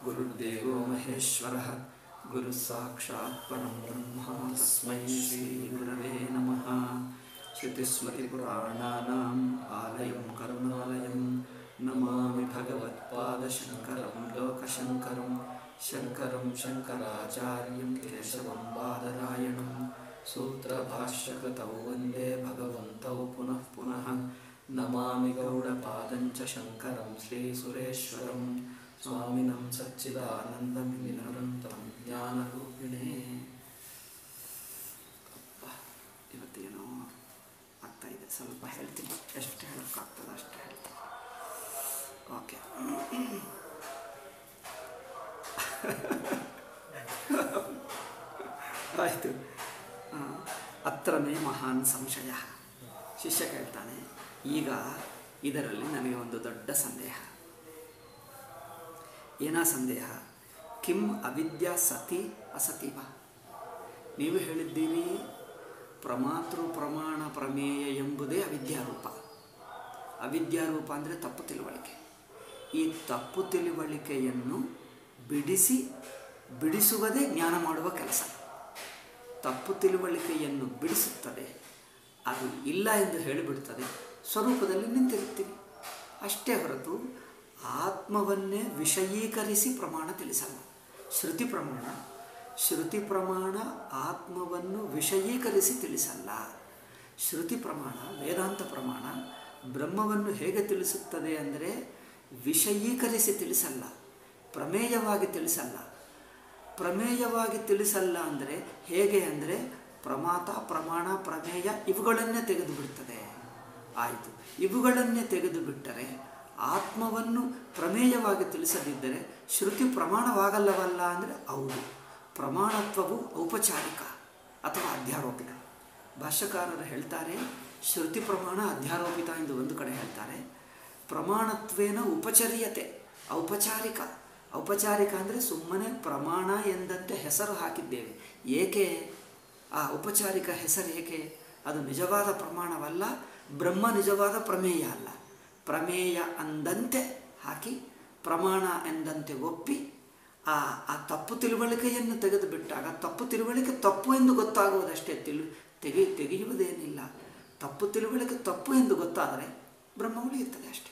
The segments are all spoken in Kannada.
गुरुर्देवो महेश्वरः गुरुः साक्षात् परं ब्रह्म तस्मै श्रीगुरवे नमः श्रुतिस्मृतिपुराणानाम् आलयं करुणालयं नमामि भगवत्पादशङ्करं लोकशङ्करं शङ्करं शङ्कराचार्यं केशवं बादरायणं सूत्रभाष्यकृतौ वन्दे भगवन्तौ पुनः पुनः नमामि गौडपादं च शङ्करं श्रीसुरेश्वरं स्वामिनं सच्चिदानन्दमिनिरन्तं ಜ್ಞಾನರೂಪಿಣೇ ಅಪ್ಪ ಇವತ್ತೇನೋ ಆಗ್ತಾ ಇದೆ ಸ್ವಲ್ಪ ಹೇಳ್ತೀನಿ ಎಷ್ಟು ಹೇಳೋಕ್ಕಾಗ್ತದೆ ಅಷ್ಟು ಹೇಳ್ತೀನಿ ಓಕೆ ಆಯಿತು ಅತ್ರ ಮೇ ಮಹಾನ್ ಸಂಶಯ ಶಿಷ್ಯ ಕೇಳ್ತಾನೆ ಈಗ ಇದರಲ್ಲಿ ನನಗೆ ಒಂದು ದೊಡ್ಡ ಸಂದೇಹ ಏನಾ ಸಂದೇಹ ಕಿಂ ಅವಿದ್ಯಾ ಸತಿ ಅಸತಿವ ನೀವು ಹೇಳಿದ್ದೀರಿ ಪ್ರಮಾತೃ ಪ್ರಮಾಣ ಪ್ರಮೇಯ ಎಂಬುದೇ ಅವಿದ್ಯಾರೂಪ ಅವಿದ್ಯಾರೂಪ ಅಂದರೆ ತಪ್ಪು ತಿಳುವಳಿಕೆ ಈ ತಪ್ಪು ತಿಳುವಳಿಕೆಯನ್ನು ಬಿಡಿಸಿ ಬಿಡಿಸುವುದೇ ಜ್ಞಾನ ಮಾಡುವ ಕೆಲಸ ತಪ್ಪು ತಿಳುವಳಿಕೆಯನ್ನು ಬಿಡಿಸುತ್ತದೆ ಅದು ಇಲ್ಲ ಎಂದು ಹೇಳಿಬಿಡ್ತದೆ ಸ್ವರೂಪದಲ್ಲಿ ನಿಂತಿರುತ್ತೀವಿ ಅಷ್ಟೇ ಹೊರತು ಆತ್ಮವನ್ನೇ ವಿಷಯೀಕರಿಸಿ ಪ್ರಮಾಣ ತಿಳಿಸಲ್ಲ ಶ್ರುತಿ ಪ್ರಮಾಣ ಶ್ರುತಿ ಪ್ರಮಾಣ ಆತ್ಮವನ್ನು ವಿಷಯೀಕರಿಸಿ ತಿಳಿಸಲ್ಲ ಶ್ರುತಿ ಪ್ರಮಾಣ ವೇದಾಂತ ಪ್ರಮಾಣ ಬ್ರಹ್ಮವನ್ನು ಹೇಗೆ ತಿಳಿಸುತ್ತದೆ ಅಂದರೆ ವಿಷಯೀಕರಿಸಿ ತಿಳಿಸಲ್ಲ ಪ್ರಮೇಯವಾಗಿ ತಿಳಿಸಲ್ಲ ಪ್ರಮೇಯವಾಗಿ ತಿಳಿಸಲ್ಲ ಅಂದರೆ ಹೇಗೆ ಅಂದರೆ ಪ್ರಮಾತ ಪ್ರಮಾಣ ಪ್ರಮೇಯ ಇವುಗಳನ್ನೇ ತೆಗೆದು ಬಿಡ್ತದೆ ಆಯಿತು ಇವುಗಳನ್ನೇ ತೆಗೆದು ಬಿಟ್ಟರೆ ಆತ್ಮವನ್ನು ಪ್ರಮೇಯವಾಗಿ ತಿಳಿಸದಿದ್ದರೆ ಶ್ರುತಿ ಪ್ರಮಾಣವಾಗಲ್ಲವಲ್ಲ ಅಂದರೆ ಹೌದು ಪ್ರಮಾಣತ್ವವು ಔಪಚಾರಿಕ ಅಥವಾ ಅಧ್ಯಾರೋಪಿತ ಭಾಷ್ಯಕಾರರು ಹೇಳ್ತಾರೆ ಶ್ರುತಿ ಪ್ರಮಾಣ ಅಧ್ಯಾರೋಪಿತ ಎಂದು ಒಂದು ಕಡೆ ಹೇಳ್ತಾರೆ ಪ್ರಮಾಣತ್ವೇನ ಉಪಚರ್ಯತೆ ಔಪಚಾರಿಕ ಔಪಚಾರಿಕ ಅಂದರೆ ಸುಮ್ಮನೆ ಪ್ರಮಾಣ ಎಂದಂತೆ ಹೆಸರು ಹಾಕಿದ್ದೇವೆ ಏಕೆ ಆ ಔಪಚಾರಿಕ ಹೆಸರು ಏಕೆ ಅದು ನಿಜವಾದ ಪ್ರಮಾಣವಲ್ಲ ಬ್ರಹ್ಮ ನಿಜವಾದ ಪ್ರಮೇಯ ಅಲ್ಲ ಪ್ರಮೇಯ ಅಂದಂತೆ ಹಾಕಿ ಪ್ರಮಾಣ ಎಂದಂತೆ ಒಪ್ಪಿ ಆ ಆ ತಪ್ಪು ತಿಳುವಳಿಕೆಯನ್ನು ತೆಗೆದು ಬಿಟ್ಟಾಗ ತಪ್ಪು ತಿಳುವಳಿಕೆ ತಪ್ಪು ಎಂದು ಗೊತ್ತಾಗುವುದಷ್ಟೇ ತಿಳು ತೆಗಿ ತೆಗೆಯುವುದೇನಿಲ್ಲ ತಪ್ಪು ತಿಳುವಳಿಕೆ ತಪ್ಪು ಎಂದು ಗೊತ್ತಾದರೆ ಬ್ರಹ್ಮ ಉಳಿಯುತ್ತದೆ ಅಷ್ಟೇ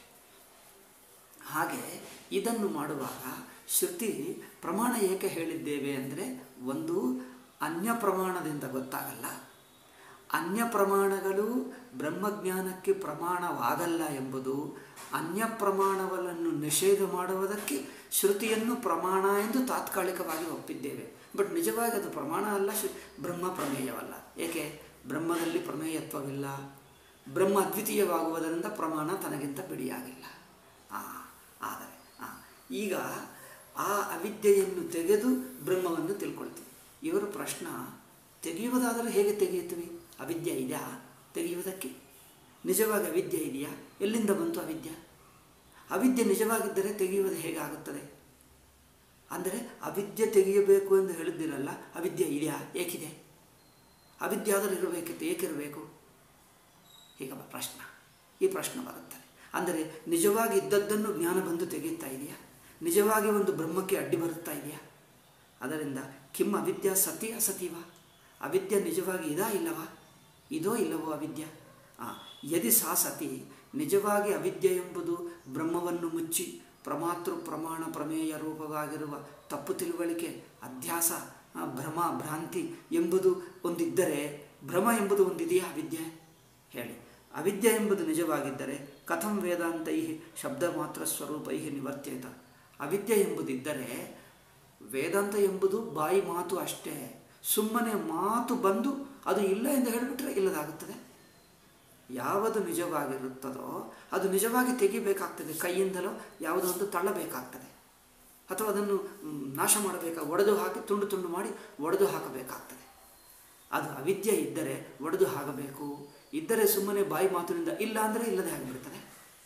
ಹಾಗೆ ಇದನ್ನು ಮಾಡುವಾಗ ಶ್ರುತಿ ಪ್ರಮಾಣ ಏಕೆ ಹೇಳಿದ್ದೇವೆ ಅಂದರೆ ಒಂದು ಅನ್ಯ ಪ್ರಮಾಣದಿಂದ ಗೊತ್ತಾಗಲ್ಲ ಅನ್ಯ ಪ್ರಮಾಣಗಳು ಬ್ರಹ್ಮಜ್ಞಾನಕ್ಕೆ ಪ್ರಮಾಣವಾಗಲ್ಲ ಎಂಬುದು ಅನ್ಯ ಪ್ರಮಾಣವನ್ನು ನಿಷೇಧ ಮಾಡುವುದಕ್ಕೆ ಶ್ರುತಿಯನ್ನು ಪ್ರಮಾಣ ಎಂದು ತಾತ್ಕಾಲಿಕವಾಗಿ ಒಪ್ಪಿದ್ದೇವೆ ಬಟ್ ನಿಜವಾಗಿ ಅದು ಪ್ರಮಾಣ ಅಲ್ಲ ಶು ಬ್ರಹ್ಮ ಪ್ರಮೇಯವಲ್ಲ ಏಕೆ ಬ್ರಹ್ಮದಲ್ಲಿ ಪ್ರಮೇಯತ್ವವಿಲ್ಲ ಬ್ರಹ್ಮ ಅದ್ವಿತೀಯವಾಗುವುದರಿಂದ ಪ್ರಮಾಣ ತನಗಿಂತ ಬಿಡಿಯಾಗಿಲ್ಲ ಆದರೆ ಈಗ ಆ ಅವಿದ್ಯೆಯನ್ನು ತೆಗೆದು ಬ್ರಹ್ಮವನ್ನು ತಿಳ್ಕೊಳ್ತೀವಿ ಇವರ ಪ್ರಶ್ನ ತೆಗೆಯುವುದಾದರೆ ಹೇಗೆ ತೆಗೆಯುತ್ತೀವಿ ಅವಿದ್ಯೆ ಇದೆಯಾ ತೆಗೆಯುವುದಕ್ಕೆ ನಿಜವಾಗಿ ಅವಿದ್ಯೆ ಇದೆಯಾ ಎಲ್ಲಿಂದ ಬಂತು ಅವಿದ್ಯೆ ಅವಿದ್ಯೆ ನಿಜವಾಗಿದ್ದರೆ ತೆಗೆಯುವುದು ಹೇಗಾಗುತ್ತದೆ ಅಂದರೆ ಅವಿದ್ಯೆ ತೆಗೆಯಬೇಕು ಎಂದು ಹೇಳಿದ್ದಿರಲ್ಲ ಅವಿದ್ಯೆ ಇದೆಯಾ ಏಕಿದೆ ಅವಿದ್ಯೆ ಆದರೂ ಇರಬೇಕಿತ್ತು ಏಕಿರಬೇಕು ಹೀಗ ಪ್ರಶ್ನೆ ಈ ಪ್ರಶ್ನೆ ಬರುತ್ತದೆ ಅಂದರೆ ನಿಜವಾಗಿ ಇದ್ದದ್ದನ್ನು ಜ್ಞಾನ ಬಂದು ತೆಗೆಯುತ್ತಾ ಇದೆಯಾ ನಿಜವಾಗಿ ಒಂದು ಬ್ರಹ್ಮಕ್ಕೆ ಅಡ್ಡಿ ಬರುತ್ತಾ ಇದೆಯಾ ಅದರಿಂದ ಕಿಮ್ ಅವಿದ್ಯಾ ಸತಿ ಅಸತಿವ ಅವಿದ್ಯೆ ನಿಜವಾಗಿ ಇದಾ ಇಲ್ಲವಾ ಇದೋ ಇಲ್ಲವೋ ಅವಿದ್ಯೆ ಯದಿ ಸಾ ಸತಿ ನಿಜವಾಗಿ ಅವಿದ್ಯೆ ಎಂಬುದು ಬ್ರಹ್ಮವನ್ನು ಮುಚ್ಚಿ ಪ್ರಮಾತೃ ಪ್ರಮಾಣ ಪ್ರಮೇಯ ರೂಪವಾಗಿರುವ ತಪ್ಪು ತಿಳುವಳಿಕೆ ಅಧ್ಯಾಸ ಭ್ರಮ ಭ್ರಾಂತಿ ಎಂಬುದು ಒಂದಿದ್ದರೆ ಭ್ರಮ ಎಂಬುದು ಒಂದಿದೆಯಾ ಅವಿದ್ಯೆ ಹೇಳಿ ಅವಿದ್ಯೆ ಎಂಬುದು ನಿಜವಾಗಿದ್ದರೆ ಕಥಂ ವೇದಾಂತೈ ಶಬ್ದ ಮಾತ್ರ ಸ್ವರೂಪೈ ನಿವರ್ತ್ಯತ ಅವಿದ್ಯೆ ಎಂಬುದಿದ್ದರೆ ವೇದಾಂತ ಎಂಬುದು ಬಾಯಿ ಮಾತು ಅಷ್ಟೇ ಸುಮ್ಮನೆ ಮಾತು ಬಂದು ಅದು ಇಲ್ಲ ಎಂದು ಹೇಳಿಬಿಟ್ರೆ ಇಲ್ಲದಾಗುತ್ತದೆ ಯಾವುದು ನಿಜವಾಗಿರುತ್ತದೋ ಅದು ನಿಜವಾಗಿ ತೆಗಿಬೇಕಾಗ್ತದೆ ಕೈಯಿಂದಲೋ ಯಾವುದೋ ಒಂದು ತಳ್ಳಬೇಕಾಗ್ತದೆ ಅಥವಾ ಅದನ್ನು ನಾಶ ಮಾಡಬೇಕಾ ಒಡೆದು ಹಾಕಿ ತುಂಡು ತುಂಡು ಮಾಡಿ ಒಡೆದು ಹಾಕಬೇಕಾಗ್ತದೆ ಅದು ಅವಿದ್ಯೆ ಇದ್ದರೆ ಒಡೆದು ಹಾಕಬೇಕು ಇದ್ದರೆ ಸುಮ್ಮನೆ ಬಾಯಿ ಮಾತಿನಿಂದ ಇಲ್ಲ ಅಂದರೆ ಇಲ್ಲದೆ ಆಗಿಬಿಡ್ತದೆ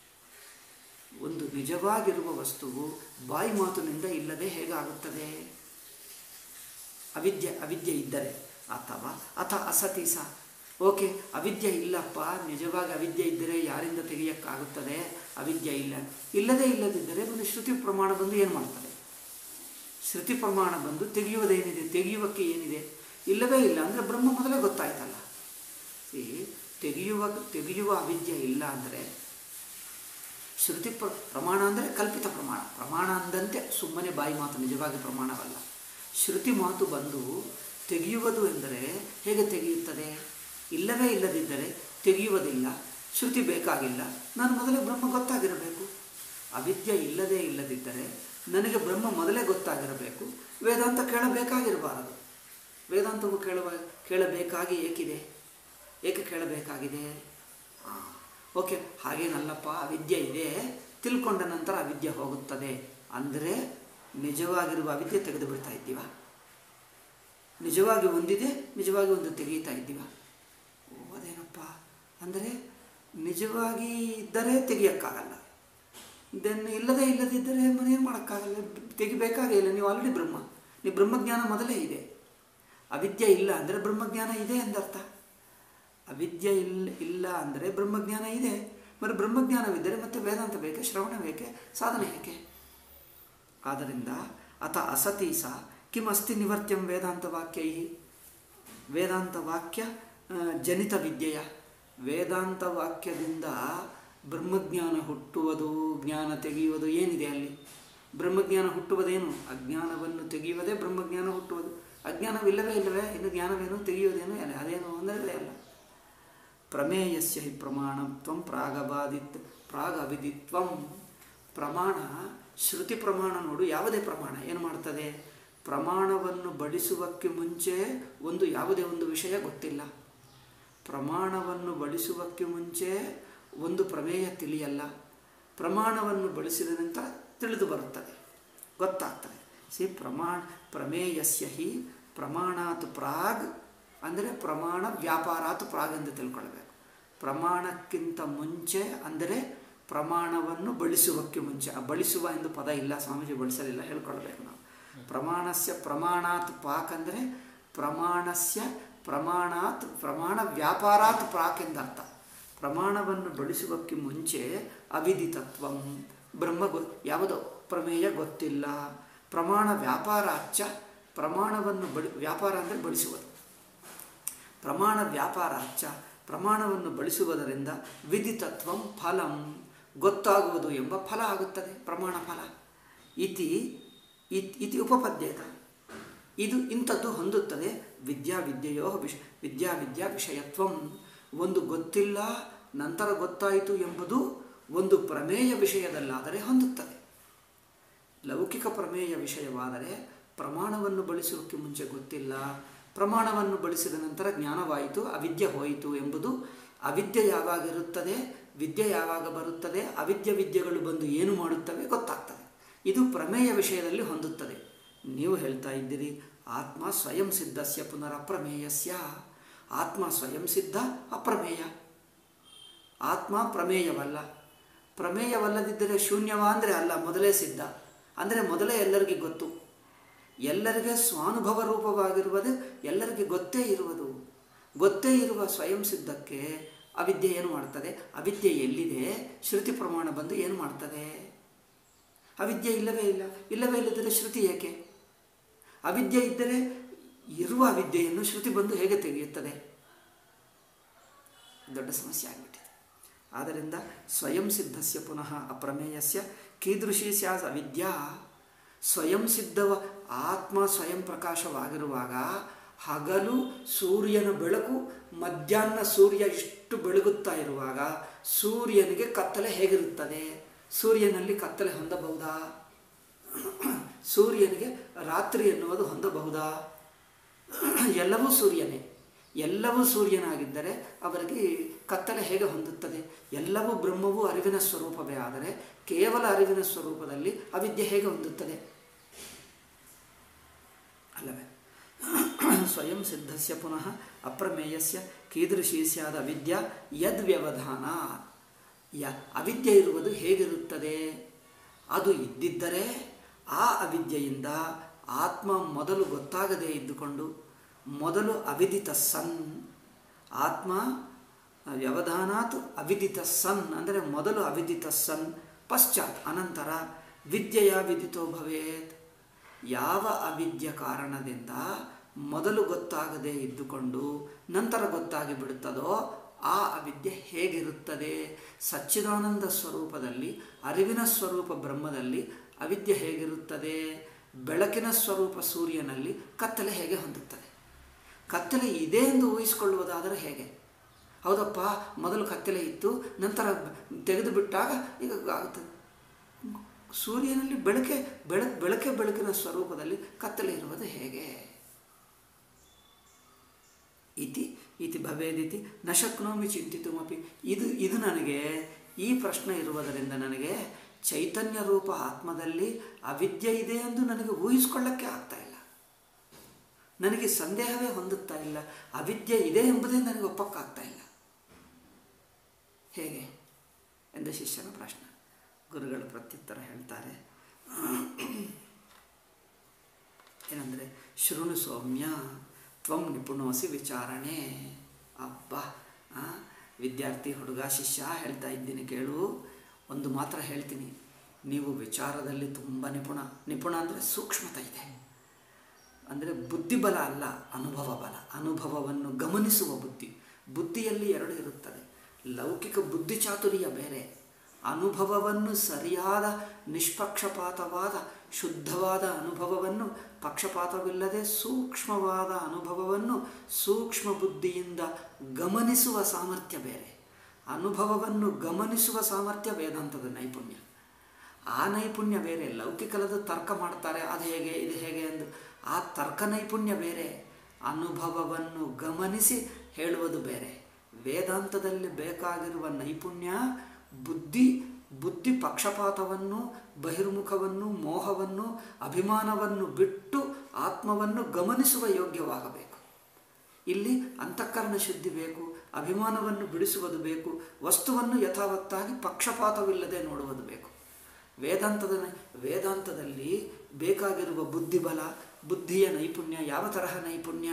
ಒಂದು ನಿಜವಾಗಿರುವ ವಸ್ತುವು ಬಾಯಿ ಮಾತಿನಿಂದ ಇಲ್ಲದೆ ಹೇಗಾಗುತ್ತದೆ ಅವಿದ್ಯೆ ಅವಿದ್ಯೆ ಇದ್ದರೆ ಅಥವಾ ಅಥ ಅಸತಿ ಸಹ ಓಕೆ ಅವಿದ್ಯೆ ಇಲ್ಲಪ್ಪ ನಿಜವಾಗಿ ಅವಿದ್ಯೆ ಇದ್ದರೆ ಯಾರಿಂದ ತೆಗೆಯೋಕ್ಕಾಗುತ್ತದೆ ಅವಿದ್ಯೆ ಇಲ್ಲ ಇಲ್ಲದೇ ಇಲ್ಲದಿದ್ದರೆ ಒಂದು ಶ್ರುತಿ ಪ್ರಮಾಣ ಬಂದು ಏನು ಮಾಡ್ತದೆ ಶ್ರುತಿ ಪ್ರಮಾಣ ಬಂದು ತೆಗೆಯುವುದೇನಿದೆ ತೆಗೆಯುವಕ್ಕೆ ಏನಿದೆ ಇಲ್ಲವೇ ಇಲ್ಲ ಅಂದರೆ ಬ್ರಹ್ಮ ಮೊದಲೇ ಗೊತ್ತಾಯ್ತಲ್ಲ ಈ ತೆಗೆಯುವ ತೆಗೆಯುವ ಅವಿದ್ಯೆ ಇಲ್ಲ ಅಂದರೆ ಶ್ರುತಿ ಪ್ರ ಪ್ರಮಾಣ ಅಂದರೆ ಕಲ್ಪಿತ ಪ್ರಮಾಣ ಪ್ರಮಾಣ ಅಂದಂತೆ ಸುಮ್ಮನೆ ಬಾಯಿ ಮಾತು ನಿಜವಾಗಿ ಪ್ರಮಾಣವಲ್ಲ ಶ್ರುತಿ ಮಾತು ಬಂದು ತೆಗೆಯುವುದು ಎಂದರೆ ಹೇಗೆ ತೆಗೆಯುತ್ತದೆ ಇಲ್ಲವೇ ಇಲ್ಲದಿದ್ದರೆ ತೆಗೆಯುವುದಿಲ್ಲ ಶ್ರುತಿ ಬೇಕಾಗಿಲ್ಲ ನಾನು ಮೊದಲೇ ಬ್ರಹ್ಮ ಗೊತ್ತಾಗಿರಬೇಕು ಅವಿದ್ಯೆ ಇಲ್ಲದೇ ಇಲ್ಲದಿದ್ದರೆ ನನಗೆ ಬ್ರಹ್ಮ ಮೊದಲೇ ಗೊತ್ತಾಗಿರಬೇಕು ವೇದಾಂತ ಕೇಳಬೇಕಾಗಿರಬಾರದು ವೇದಾಂತವು ಕೇಳುವ ಕೇಳಬೇಕಾಗಿ ಏಕಿದೆ ಏಕೆ ಕೇಳಬೇಕಾಗಿದೆ ಹಾಂ ಓಕೆ ಹಾಗೇನಲ್ಲಪ್ಪ ಅವಿದ್ಯೆ ಇದೆ ತಿಳ್ಕೊಂಡ ನಂತರ ಅವಿದ್ಯೆ ಹೋಗುತ್ತದೆ ಅಂದರೆ ನಿಜವಾಗಿರುವ ಅವಿದ್ಯೆ ತೆಗೆದು ಬಿಡ್ತಾ ಇದ್ದೀವ ನಿಜವಾಗಿ ಒಂದಿದೆ ನಿಜವಾಗಿ ಒಂದು ತೆಗೀತಾ ಇದ್ದೀವ ಓ ಅದೇನಪ್ಪ ಅಂದರೆ ನಿಜವಾಗಿ ಇದ್ದರೆ ತೆಗಿಯೋಕ್ಕಾಗಲ್ಲ ದೆನ್ ಇಲ್ಲದೇ ಇಲ್ಲದಿದ್ದರೆ ಮನೇನು ಮಾಡೋಕ್ಕಾಗಲ್ಲ ತೆಗಿಬೇಕಾಗಿಲ್ಲ ನೀವು ಆಲ್ರೆಡಿ ಬ್ರಹ್ಮ ನೀವು ಬ್ರಹ್ಮಜ್ಞಾನ ಮೊದಲೇ ಇದೆ ಅವಿದ್ಯೆ ಇಲ್ಲ ಅಂದರೆ ಬ್ರಹ್ಮಜ್ಞಾನ ಇದೆ ಎಂದರ್ಥ ಅವಿದ್ಯೆ ಇಲ್ಲ ಇಲ್ಲ ಅಂದರೆ ಬ್ರಹ್ಮಜ್ಞಾನ ಇದೆ మరి ಬ್ರಹ್ಮಜ್ಞಾನವಿದ್ದರೆ ಮತ್ತೆ ವೇದಾಂತ ಬೇಕೆ ಶ್ರವಣ ಬೇಕೆ ಸಾಧನೆ ಏಕೆ ಆದ್ದರಿಂದ ಅಥ ಅಸತಿ ಸ ಕಿಮಸ್ತಿ ನಿವರ್ತ್ಯಂ ವೇದಾಂತ ವಾಕ್ಯೈ ವೇದಾಂತ ವಾಕ್ಯ ಆ, ಜನಿತ ವಿದ್ಯೆಯ ವೇದಾಂತ ವಾಕ್ಯದಿಂದ ಬ್ರಹ್ಮಜ್ಞಾನ ಹುಟ್ಟುವುದು ಜ್ಞಾನ ತೆಗೆಯುವುದು ಏನಿದೆ ಅಲ್ಲಿ ಬ್ರಹ್ಮಜ್ಞಾನ ಹುಟ್ಟುವುದೇನು ಅಜ್ಞಾನವನ್ನು ತೆಗೆಯುವುದೇ ಬ್ರಹ್ಮಜ್ಞಾನ ಹುಟ್ಟುವುದು ಅಜ್ಞಾನವಿಲ್ಲವೇ ಇಲ್ಲವೇ ಇನ್ನು ಜ್ಞಾನವೇನು ತೆಗೆಯುವುದೇನು ಅಲ್ಲ ಅದೇನು ಅಂದರೆ ಅಲ್ಲ ಪ್ರಮೇಯಸ್ಯ ಹಿ ಪ್ರಮಾಣತ್ವಂ ಪ್ರಾಗಬಾದಿತ್ ಪ್ರಾಗ ಅವಿದಿತ್ವಂ ಪ್ರಮಾಣ ಶ್ರುತಿ ಪ್ರಮಾಣ ನೋಡು ಯಾವುದೇ ಪ್ರಮಾಣ ಏನು ಮಾಡ್ತದೆ ಪ್ರಮಾಣವನ್ನು ಬಡಿಸುವಕ್ಕೆ ಮುಂಚೆ ಒಂದು ಯಾವುದೇ ಒಂದು ವಿಷಯ ಗೊತ್ತಿಲ್ಲ ಪ್ರಮಾಣವನ್ನು ಬಳಸುವಕ್ಕೆ ಮುಂಚೆ ಒಂದು ಪ್ರಮೇಯ ತಿಳಿಯಲ್ಲ ಪ್ರಮಾಣವನ್ನು ಬಳಸಿದ ನಂತರ ತಿಳಿದು ಬರುತ್ತದೆ ಗೊತ್ತಾಗ್ತದೆ ಸಿ ಪ್ರಮಾಣ ಪ್ರಮೇಯಸ್ಯ ಹಿ ಪ್ರಮಾಣಾತ್ ಪ್ರಾಗ್ ಅಂದರೆ ಪ್ರಮಾಣ ವ್ಯಾಪಾರಾತ್ ಪ್ರಾಗ್ ಎಂದು ತಿಳ್ಕೊಳ್ಬೇಕು ಪ್ರಮಾಣಕ್ಕಿಂತ ಮುಂಚೆ ಅಂದರೆ ಪ್ರಮಾಣವನ್ನು ಬಳಸುವಕ್ಕೆ ಮುಂಚೆ ಆ ಬಳಸುವ ಎಂದು ಪದ ಇಲ್ಲ ಸ್ವಾಮೀಜಿ ಬಳಸಲಿಲ್ಲ ಹೇಳ್ಕೊಳ್ಬೇಕು ನಾವು ಪ್ರಮಾಣಸ್ಯ ಪ್ರಮಾಣಾತ್ ಪಾಕ್ ಅಂದರೆ ಪ್ರಮಾಣಸ್ಯ ಪ್ರಮಾಣಾತ್ ಪ್ರಮಾಣ ವ್ಯಾಪಾರಾತ್ ಪ್ರಾಕ್ ಎಂದರ್ಥ ಪ್ರಮಾಣವನ್ನು ಬಳಸುವಕ್ಕೆ ಮುಂಚೆ ಅವಿದಿತತ್ವಂ ಬ್ರಹ್ಮ ಗೊ ಯಾವುದೋ ಪ್ರಮೇಯ ಗೊತ್ತಿಲ್ಲ ಪ್ರಮಾಣ ವ್ಯಾಪಾರಾಚ ಪ್ರಮಾಣವನ್ನು ಬಡಿ ವ್ಯಾಪಾರ ಅಂದರೆ ಬಳಸುವುದು ಪ್ರಮಾಣ ವ್ಯಾಪಾರಾಚ ಪ್ರಮಾಣವನ್ನು ಬಳಸುವುದರಿಂದ ವಿದಿತತ್ವಂ ಫಲಂ ಗೊತ್ತಾಗುವುದು ಎಂಬ ಫಲ ಆಗುತ್ತದೆ ಪ್ರಮಾಣ ಫಲ ಇತಿ ಇತ್- ಇತಿ ಉಪಪದ್ಯೇತ ಇದು ಇಂಥದ್ದು ಹೊಂದುತ್ತದೆ ವಿದ್ಯಾ ವಿದ್ಯೆಯೋ ವಿಷ ವಿದ್ಯಾ ವಿದ್ಯಾ ವಿಷಯತ್ವಂ ಒಂದು ಗೊತ್ತಿಲ್ಲ ನಂತರ ಗೊತ್ತಾಯಿತು ಎಂಬುದು ಒಂದು ಪ್ರಮೇಯ ವಿಷಯದಲ್ಲಾದರೆ ಹೊಂದುತ್ತದೆ ಲೌಕಿಕ ಪ್ರಮೇಯ ವಿಷಯವಾದರೆ ಪ್ರಮಾಣವನ್ನು ಬಳಸುವುದಕ್ಕೆ ಮುಂಚೆ ಗೊತ್ತಿಲ್ಲ ಪ್ರಮಾಣವನ್ನು ಬಳಸಿದ ನಂತರ ಜ್ಞಾನವಾಯಿತು ಅವಿದ್ಯೆ ಹೋಯಿತು ಎಂಬುದು ಅವಿದ್ಯೆ ಯಾವಾಗ ಇರುತ್ತದೆ ವಿದ್ಯೆ ಯಾವಾಗ ಬರುತ್ತದೆ ಅವಿದ್ಯ ವಿದ್ಯೆಗಳು ಬಂದು ಏನು ಮಾಡುತ್ತವೆ ಗೊತ್ತಾಗ್ತದೆ ಇದು ಪ್ರಮೇಯ ವಿಷಯದಲ್ಲಿ ಹೊಂದುತ್ತದೆ ನೀವು ಹೇಳ್ತಾ ಇದ್ದೀರಿ ಆತ್ಮ ಸ್ವಯಂ ಸಿದ್ಧಸ್ಯ ಪುನರಪ್ರಮೇಯಸ್ಯ ಆತ್ಮ ಸ್ವಯಂ ಸಿದ್ಧ ಅಪ್ರಮೇಯ ಆತ್ಮ ಪ್ರಮೇಯವಲ್ಲ ಪ್ರಮೇಯವಲ್ಲದಿದ್ದರೆ ಶೂನ್ಯವ ಅಂದರೆ ಅಲ್ಲ ಮೊದಲೇ ಸಿದ್ಧ ಅಂದರೆ ಮೊದಲೇ ಎಲ್ಲರಿಗೆ ಗೊತ್ತು ಎಲ್ಲರಿಗೆ ಸ್ವಾನುಭವ ರೂಪವಾಗಿರುವುದು ಎಲ್ಲರಿಗೆ ಗೊತ್ತೇ ಇರುವುದು ಗೊತ್ತೇ ಇರುವ ಸ್ವಯಂ ಸಿದ್ಧಕ್ಕೆ ಅವಿದ್ಯೆ ಏನು ಮಾಡ್ತದೆ ಅವಿದ್ಯೆ ಎಲ್ಲಿದೆ ಶ್ರುತಿ ಪ್ರಮಾಣ ಬಂದು ಏನು ಮಾಡ್ತದೆ ಅವಿದ್ಯೆ ಇಲ್ಲವೇ ಇಲ್ಲ ಇಲ್ಲವೇ ಇಲ್ಲದಿದ್ದರೆ ಶ್ರುತಿ ಏಕೆ ಅವಿದ್ಯೆ ಇದ್ದರೆ ಇರುವ ಅವಿದ್ಯೆಯನ್ನು ಶ್ರುತಿ ಬಂದು ಹೇಗೆ ತೆಗೆಯುತ್ತದೆ ದೊಡ್ಡ ಸಮಸ್ಯೆ ಆಗಿಬಿಟ್ಟಿದೆ ಆದ್ದರಿಂದ ಸ್ವಯಂ ಸಿದ್ಧಸ್ಯ ಪುನಃ ಅಪ್ರಮೇಯಸ್ಯ ಕೀದೃಶಿ ಸ್ಯಾಸ್ ಅವಿದ್ಯಾ ಸ್ವಯಂ ಸಿದ್ಧವ ಆತ್ಮ ಸ್ವಯಂ ಪ್ರಕಾಶವಾಗಿರುವಾಗ ಹಗಲು ಸೂರ್ಯನ ಬೆಳಕು ಮಧ್ಯಾಹ್ನ ಸೂರ್ಯ ಇಷ್ಟು ಬೆಳಗುತ್ತಾ ಇರುವಾಗ ಸೂರ್ಯನಿಗೆ ಕತ್ತಲೆ ಹೇಗಿರುತ್ತದೆ ಸೂರ್ಯನಲ್ಲಿ ಕತ್ತಲೆ ಹೊಂದಬಹುದಾ ಸೂರ್ಯನಿಗೆ ರಾತ್ರಿ ಎನ್ನುವುದು ಹೊಂದಬಹುದಾ ಎಲ್ಲವೂ ಸೂರ್ಯನೇ ಎಲ್ಲವೂ ಸೂರ್ಯನಾಗಿದ್ದರೆ ಅವರಿಗೆ ಕತ್ತಲೆ ಹೇಗೆ ಹೊಂದುತ್ತದೆ ಎಲ್ಲವೂ ಬ್ರಹ್ಮವೂ ಅರಿವಿನ ಸ್ವರೂಪವೇ ಆದರೆ ಕೇವಲ ಅರಿವಿನ ಸ್ವರೂಪದಲ್ಲಿ ಅವಿದ್ಯೆ ಹೇಗೆ ಹೊಂದುತ್ತದೆ ಅಲ್ಲವೇ ಸ್ವಯಂ ಸಿದ್ಧಸ್ಯ ಪುನಃ ಅಪ್ರಮೇಯಸ್ಯ ಕೀದೃಶಿ ಸ್ಯಾದ ಅವಿದ್ಯಾ ಯದ್ವ್ಯವಧಾನ ಯ ಅವಿದ್ಯೆ ಇರುವುದು ಹೇಗಿರುತ್ತದೆ ಅದು ಇದ್ದಿದ್ದರೆ ಆ ಅವಿದ್ಯೆಯಿಂದ ಆತ್ಮ ಮೊದಲು ಗೊತ್ತಾಗದೇ ಇದ್ದುಕೊಂಡು ಮೊದಲು ಅವಿದಿತ ಸನ್ ಆತ್ಮ ವ್ಯವಧಾನಾತ್ ಅವಿದಿತ ಸನ್ ಅಂದರೆ ಮೊದಲು ಅವಿದಿತ ಸನ್ ಪಶ್ಚಾತ್ ಅನಂತರ ವಿದ್ಯೆಯ ವಿದಿತೋ ಭವೇತ್ ಯಾವ ಅವಿದ್ಯ ಕಾರಣದಿಂದ ಮೊದಲು ಗೊತ್ತಾಗದೇ ಇದ್ದುಕೊಂಡು ನಂತರ ಗೊತ್ತಾಗಿ ಬಿಡುತ್ತದೋ ಆ ಅವಿದ್ಯೆ ಹೇಗಿರುತ್ತದೆ ಸಚ್ಚಿದಾನಂದ ಸ್ವರೂಪದಲ್ಲಿ ಅರಿವಿನ ಸ್ವರೂಪ ಬ್ರಹ್ಮದಲ್ಲಿ ಅವಿದ್ಯೆ ಹೇಗಿರುತ್ತದೆ ಬೆಳಕಿನ ಸ್ವರೂಪ ಸೂರ್ಯನಲ್ಲಿ ಕತ್ತಲೆ ಹೇಗೆ ಹೊಂದುತ್ತದೆ ಕತ್ತಲೆ ಇದೆ ಎಂದು ಊಹಿಸಿಕೊಳ್ಳುವುದಾದರೆ ಹೇಗೆ ಹೌದಪ್ಪ ಮೊದಲು ಕತ್ತಲೆ ಇತ್ತು ನಂತರ ತೆಗೆದು ಬಿಟ್ಟಾಗ ಈಗ ಆಗುತ್ತದೆ ಸೂರ್ಯನಲ್ಲಿ ಬೆಳಕೆ ಬೆಳ ಬೆಳಕೆ ಬೆಳಕಿನ ಸ್ವರೂಪದಲ್ಲಿ ಕತ್ತಲೆ ಇರುವುದು ಹೇಗೆ ಇತಿ ಇತಿ ಭವೇದಿತಿ ನ ಶಕ್ನೋಮಿ ಚಿಂತಿತುಮಪಿ ಇದು ಇದು ನನಗೆ ಈ ಪ್ರಶ್ನೆ ಇರುವುದರಿಂದ ನನಗೆ ಚೈತನ್ಯ ರೂಪ ಆತ್ಮದಲ್ಲಿ ಅವಿದ್ಯೆ ಇದೆ ಎಂದು ನನಗೆ ಊಹಿಸ್ಕೊಳ್ಳಕ್ಕೆ ಆಗ್ತಾ ಇಲ್ಲ ನನಗೆ ಸಂದೇಹವೇ ಹೊಂದುತ್ತಾ ಇಲ್ಲ ಅವಿದ್ಯೆ ಇದೆ ಎಂಬುದೇ ನನಗೆ ಒಪ್ಪಕ್ಕಾಗ್ತಾ ಇಲ್ಲ ಹೇಗೆ ಎಂದು ಶಿಷ್ಯನ ಪ್ರಶ್ನೆ ಗುರುಗಳು ಪ್ರತ್ಯುತ್ತರ ಹೇಳ್ತಾರೆ ಏನಂದರೆ ಶೃಣು ಸೌಮ್ಯ ತ್ವಂ ನಿಪುಣೋಸಿ ವಿಚಾರಣೆ ಅಬ್ಬ ಆ, ವಿದ್ಯಾರ್ಥಿ ಹುಡುಗ ಶಿಷ್ಯ ಹೇಳ್ತಾ ಇದ್ದೀನಿ ಕೇಳು ಒಂದು ಮಾತ್ರ ಹೇಳ್ತೀನಿ ನೀವು ವಿಚಾರದಲ್ಲಿ ತುಂಬ ನಿಪುಣ ನಿಪುಣ ಅಂದರೆ ಸೂಕ್ಷ್ಮತೆ ಇದೆ ಅಂದರೆ ಬುದ್ಧಿಬಲ ಅಲ್ಲ ಅನುಭವ ಬಲ ಅನುಭವವನ್ನು ಗಮನಿಸುವ ಬುದ್ಧಿ ಬುದ್ಧಿಯಲ್ಲಿ ಎರಡು ಇರುತ್ತದೆ ಲೌಕಿಕ ಬುದ್ಧಿ ಚಾತುರ್ಯ ಬೇರೆ ಅನುಭವವನ್ನು ಸರಿಯಾದ ನಿಷ್ಪಕ್ಷಪಾತವಾದ ಶುದ್ಧವಾದ ಅನುಭವವನ್ನು ಪಕ್ಷಪಾತವಿಲ್ಲದೆ ಸೂಕ್ಷ್ಮವಾದ ಅನುಭವವನ್ನು ಸೂಕ್ಷ್ಮ ಬುದ್ಧಿಯಿಂದ ಗಮನಿಸುವ ಸಾಮರ್ಥ್ಯ ಬೇರೆ ಅನುಭವವನ್ನು ಗಮನಿಸುವ ಸಾಮರ್ಥ್ಯ ವೇದಾಂತದ ನೈಪುಣ್ಯ ಆ ನೈಪುಣ್ಯ ಬೇರೆ ಲೌಕಿಕಲದ ತರ್ಕ ಮಾಡ್ತಾರೆ ಅದು ಹೇಗೆ ಇದು ಹೇಗೆ ಎಂದು ಆ ತರ್ಕ ನೈಪುಣ್ಯ ಬೇರೆ ಅನುಭವವನ್ನು ಗಮನಿಸಿ ಹೇಳುವುದು ಬೇರೆ ವೇದಾಂತದಲ್ಲಿ ಬೇಕಾಗಿರುವ ನೈಪುಣ್ಯ ಬುದ್ಧಿ ಬುದ್ಧಿ ಪಕ್ಷಪಾತವನ್ನು ಬಹಿರ್ಮುಖವನ್ನು ಮೋಹವನ್ನು ಅಭಿಮಾನವನ್ನು ಬಿಟ್ಟು ಆತ್ಮವನ್ನು ಗಮನಿಸುವ ಯೋಗ್ಯವಾಗಬೇಕು ಇಲ್ಲಿ ಅಂತಃಕರಣ ಶುದ್ಧಿ ಬೇಕು ಅಭಿಮಾನವನ್ನು ಬಿಡಿಸುವುದು ಬೇಕು ವಸ್ತುವನ್ನು ಯಥಾವತ್ತಾಗಿ ಪಕ್ಷಪಾತವಿಲ್ಲದೆ ನೋಡುವುದು ಬೇಕು ವೇದಾಂತದ ವೇದಾಂತದಲ್ಲಿ ಬೇಕಾಗಿರುವ ಬುದ್ಧಿಬಲ ಬುದ್ಧಿಯ ನೈಪುಣ್ಯ ಯಾವ ತರಹ ನೈಪುಣ್ಯ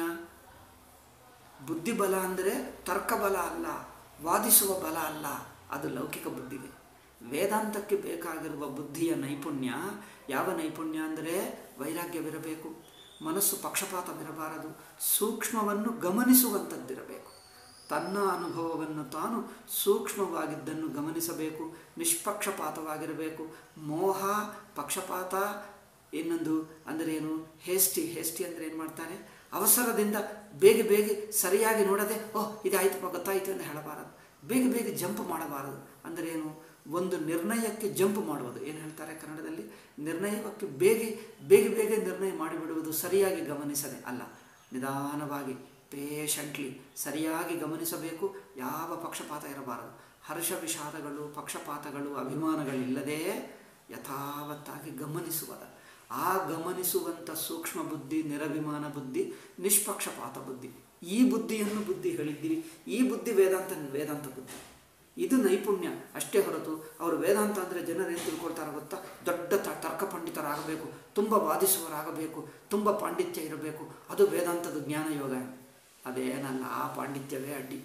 ಬುದ್ಧಿಬಲ ಅಂದರೆ ತರ್ಕಬಲ ಅಲ್ಲ ವಾದಿಸುವ ಬಲ ಅಲ್ಲ ಅದು ಲೌಕಿಕ ಬುದ್ಧಿಗೆ ವೇದಾಂತಕ್ಕೆ ಬೇಕಾಗಿರುವ ಬುದ್ಧಿಯ ನೈಪುಣ್ಯ ಯಾವ ನೈಪುಣ್ಯ ಅಂದರೆ ವೈರಾಗ್ಯವಿರಬೇಕು ಮನಸ್ಸು ಪಕ್ಷಪಾತವಿರಬಾರದು ಸೂಕ್ಷ್ಮವನ್ನು ಗಮನಿಸುವಂಥದ್ದಿರಬೇಕು ತನ್ನ ಅನುಭವವನ್ನು ತಾನು ಸೂಕ್ಷ್ಮವಾಗಿದ್ದನ್ನು ಗಮನಿಸಬೇಕು ನಿಷ್ಪಕ್ಷಪಾತವಾಗಿರಬೇಕು ಮೋಹ ಪಕ್ಷಪಾತ ಇನ್ನೊಂದು ಅಂದರೆ ಏನು ಹೇಸ್ಟಿ ಹೇಸ್ಟಿ ಅಂದರೆ ಏನು ಮಾಡ್ತಾರೆ ಅವಸರದಿಂದ ಬೇಗ ಬೇಗ ಸರಿಯಾಗಿ ನೋಡದೆ ಓಹ್ ಇದಾಯ್ತಪ್ಪ ಗೊತ್ತಾಯಿತು ಅಂತ ಹೇಳಬಾರದು ಬೇಗ ಬೇಗ ಜಂಪ್ ಮಾಡಬಾರದು ಅಂದರೆ ಏನು ಒಂದು ನಿರ್ಣಯಕ್ಕೆ ಜಂಪ್ ಮಾಡುವುದು ಏನು ಹೇಳ್ತಾರೆ ಕನ್ನಡದಲ್ಲಿ ನಿರ್ಣಯಕ್ಕೆ ಬೇಗ ಬೇಗ ಬೇಗ ನಿರ್ಣಯ ಮಾಡಿಬಿಡುವುದು ಸರಿಯಾಗಿ ಗಮನಿಸದೆ ಅಲ್ಲ ನಿಧಾನವಾಗಿ ಪೇಷಂಟ್ಲಿ ಸರಿಯಾಗಿ ಗಮನಿಸಬೇಕು ಯಾವ ಪಕ್ಷಪಾತ ಇರಬಾರದು ಹರ್ಷ ವಿಷಾದಗಳು ಪಕ್ಷಪಾತಗಳು ಅಭಿಮಾನಗಳಿಲ್ಲದೆ ಯಥಾವತ್ತಾಗಿ ಗಮನಿಸುವುದ ಆ ಗಮನಿಸುವಂಥ ಸೂಕ್ಷ್ಮ ಬುದ್ಧಿ ನಿರಭಿಮಾನ ಬುದ್ಧಿ ನಿಷ್ಪಕ್ಷಪಾತ ಬುದ್ಧಿ ಈ ಬುದ್ಧಿಯನ್ನು ಬುದ್ಧಿ ಹೇಳಿದ್ದೀವಿ ಈ ಬುದ್ಧಿ ವೇದಾಂತ ವೇದಾಂತ ಬುದ್ಧಿ ಇದು ನೈಪುಣ್ಯ ಅಷ್ಟೇ ಹೊರತು ಅವರು ವೇದಾಂತ ಅಂದರೆ ಜನರು ಏನು ತಿಳ್ಕೊಳ್ತಾರೆ ಗೊತ್ತಾ ದೊಡ್ಡ ತ ತರ್ಕ ಪಂಡಿತರಾಗಬೇಕು ತುಂಬ ವಾದಿಸುವರಾಗಬೇಕು ತುಂಬ ಪಾಂಡಿತ್ಯ ಇರಬೇಕು ಅದು ವೇದಾಂತದ ಜ್ಞಾನ ಯೋಗ ಅದೇನಲ್ಲ ಆ ಪಾಂಡಿತ್ಯವೇ ಅಡ್ಡಿ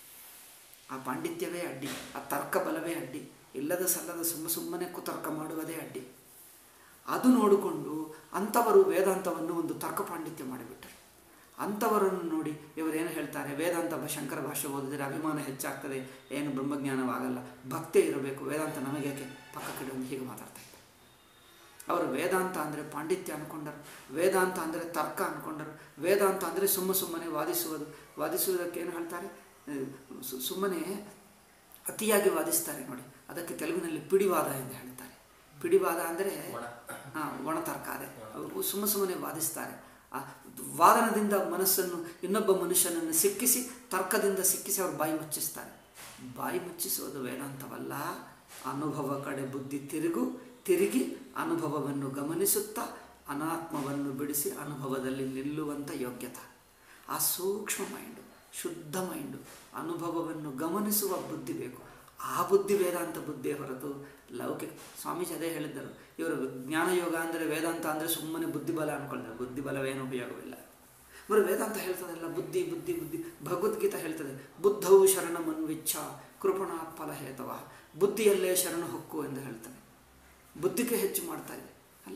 ಆ ಪಾಂಡಿತ್ಯವೇ ಅಡ್ಡಿ ಆ ತರ್ಕ ಬಲವೇ ಅಡ್ಡಿ ಇಲ್ಲದ ಸಲ್ಲದ ಸುಮ್ಮ ಸುಮ್ಮನೆ ಕುತರ್ಕ ಮಾಡುವುದೇ ಅಡ್ಡಿ ಅದು ನೋಡಿಕೊಂಡು ಅಂಥವರು ವೇದಾಂತವನ್ನು ಒಂದು ತರ್ಕ ಪಾಂಡಿತ್ಯ ಮಾಡಿಬಿಟ್ಟರು ಅಂಥವರನ್ನು ನೋಡಿ ಇವರೇನು ಹೇಳ್ತಾರೆ ವೇದಾಂತ ಬ- ಶಂಕರ ಭಾಷೆ ಓದಿದರೆ ಅಭಿಮಾನ ಹೆಚ್ಚಾಗ್ತದೆ ಏನು ಬ್ರಹ್ಮಜ್ಞಾನವಾಗಲ್ಲ ಭಕ್ತಿ ಇರಬೇಕು ವೇದಾಂತ ನಮಗೇಕೆ ಪಕ್ಕ ಕಡೆ ಒಂದು ಹೀಗೆ ಮಾತಾಡ್ತಾ ಇದ್ದಾರೆ ಅವರು ವೇದಾಂತ ಅಂದರೆ ಪಾಂಡಿತ್ಯ ಅಂದ್ಕೊಂಡರು ವೇದಾಂತ ಅಂದರೆ ತರ್ಕ ಅಂದ್ಕೊಂಡರು ವೇದಾಂತ ಅಂದರೆ ಸುಮ್ಮ ಸುಮ್ಮನೆ ವಾದಿಸುವುದು ವಾದಿಸುವುದಕ್ಕೆ ಏನು ಹೇಳ್ತಾರೆ ಸು- ಸುಮ್ಮನೆ ಅತಿಯಾಗಿ ವಾದಿಸ್ತಾರೆ ನೋಡಿ ಅದಕ್ಕೆ ತೆಲುಗಿನಲ್ಲಿ ಪಿಡಿವಾದ ಎಂದು ಹೇಳ್ತಾರೆ ಪಿಡಿವಾದ ಅಂದರೆ ಒಣ ತರ್ಕ ಅದೇ ಅವರು ಸುಮ್ಮ ಸುಮ್ಮನೆ ವಾದಿಸ್ತಾರೆ ಆ ವಾದನದಿಂದ ಮನಸ್ಸನ್ನು ಇನ್ನೊಬ್ಬ ಮನುಷ್ಯನನ್ನು ಸಿಕ್ಕಿಸಿ ತರ್ಕದಿಂದ ಸಿಕ್ಕಿಸಿ ಅವರು ಬಾಯಿ ಮುಚ್ಚಿಸ್ತಾರೆ ಬಾಯಿ ಮುಚ್ಚಿಸುವುದು ವೇದಾಂತವಲ್ಲ ಅನುಭವ ಕಡೆ ಬುದ್ಧಿ ತಿರುಗು ತಿರುಗಿ ಅನುಭವವನ್ನು ಗಮನಿಸುತ್ತಾ ಅನಾತ್ಮವನ್ನು ಬಿಡಿಸಿ ಅನುಭವದಲ್ಲಿ ನಿಲ್ಲುವಂಥ ಯೋಗ್ಯತೆ ಆ ಸೂಕ್ಷ್ಮ ಮೈಂಡು ಶುದ್ಧ ಮೈಂಡು ಅನುಭವವನ್ನು ಗಮನಿಸುವ ಬುದ್ಧಿ ಬೇಕು ಆ ಬುದ್ಧಿ ವೇದಾಂತ ಬುದ್ಧಿಯೇ ಹೊರತು ಲೌಕಿಕ ಸ್ವಾಮೀಜಿ ಅದೇ ಹೇಳಿದ್ದರು ಇವರು ಜ್ಞಾನಯೋಗ ಅಂದರೆ ವೇದಾಂತ ಅಂದರೆ ಸುಮ್ಮನೆ ಬುದ್ಧಿಬಲ ಅಂದ್ಕೊಳ್ತಾರೆ ಬುದ್ಧಿಬಲವೇನು ಉಪಯೋಗವಿಲ್ಲ ಇವರು ವೇದಾಂತ ಹೇಳ್ತದಲ್ಲ ಬುದ್ಧಿ ಬುದ್ಧಿ ಬುದ್ಧಿ ಭಗವದ್ಗೀತಾ ಹೇಳ್ತದೆ ಬುದ್ಧವು ಶರಣಮನ್ವಿಚ್ಛ ಕೃಪಣ ಫಲಹೇತವ ಬುದ್ಧಿಯಲ್ಲೇ ಶರಣ ಹೊಕ್ಕು ಎಂದು ಹೇಳ್ತಾನೆ ಬುದ್ಧಿಗೆ ಹೆಚ್ಚು ಮಾಡ್ತಾ ಇದೆ ಅಲ್ಲವೇ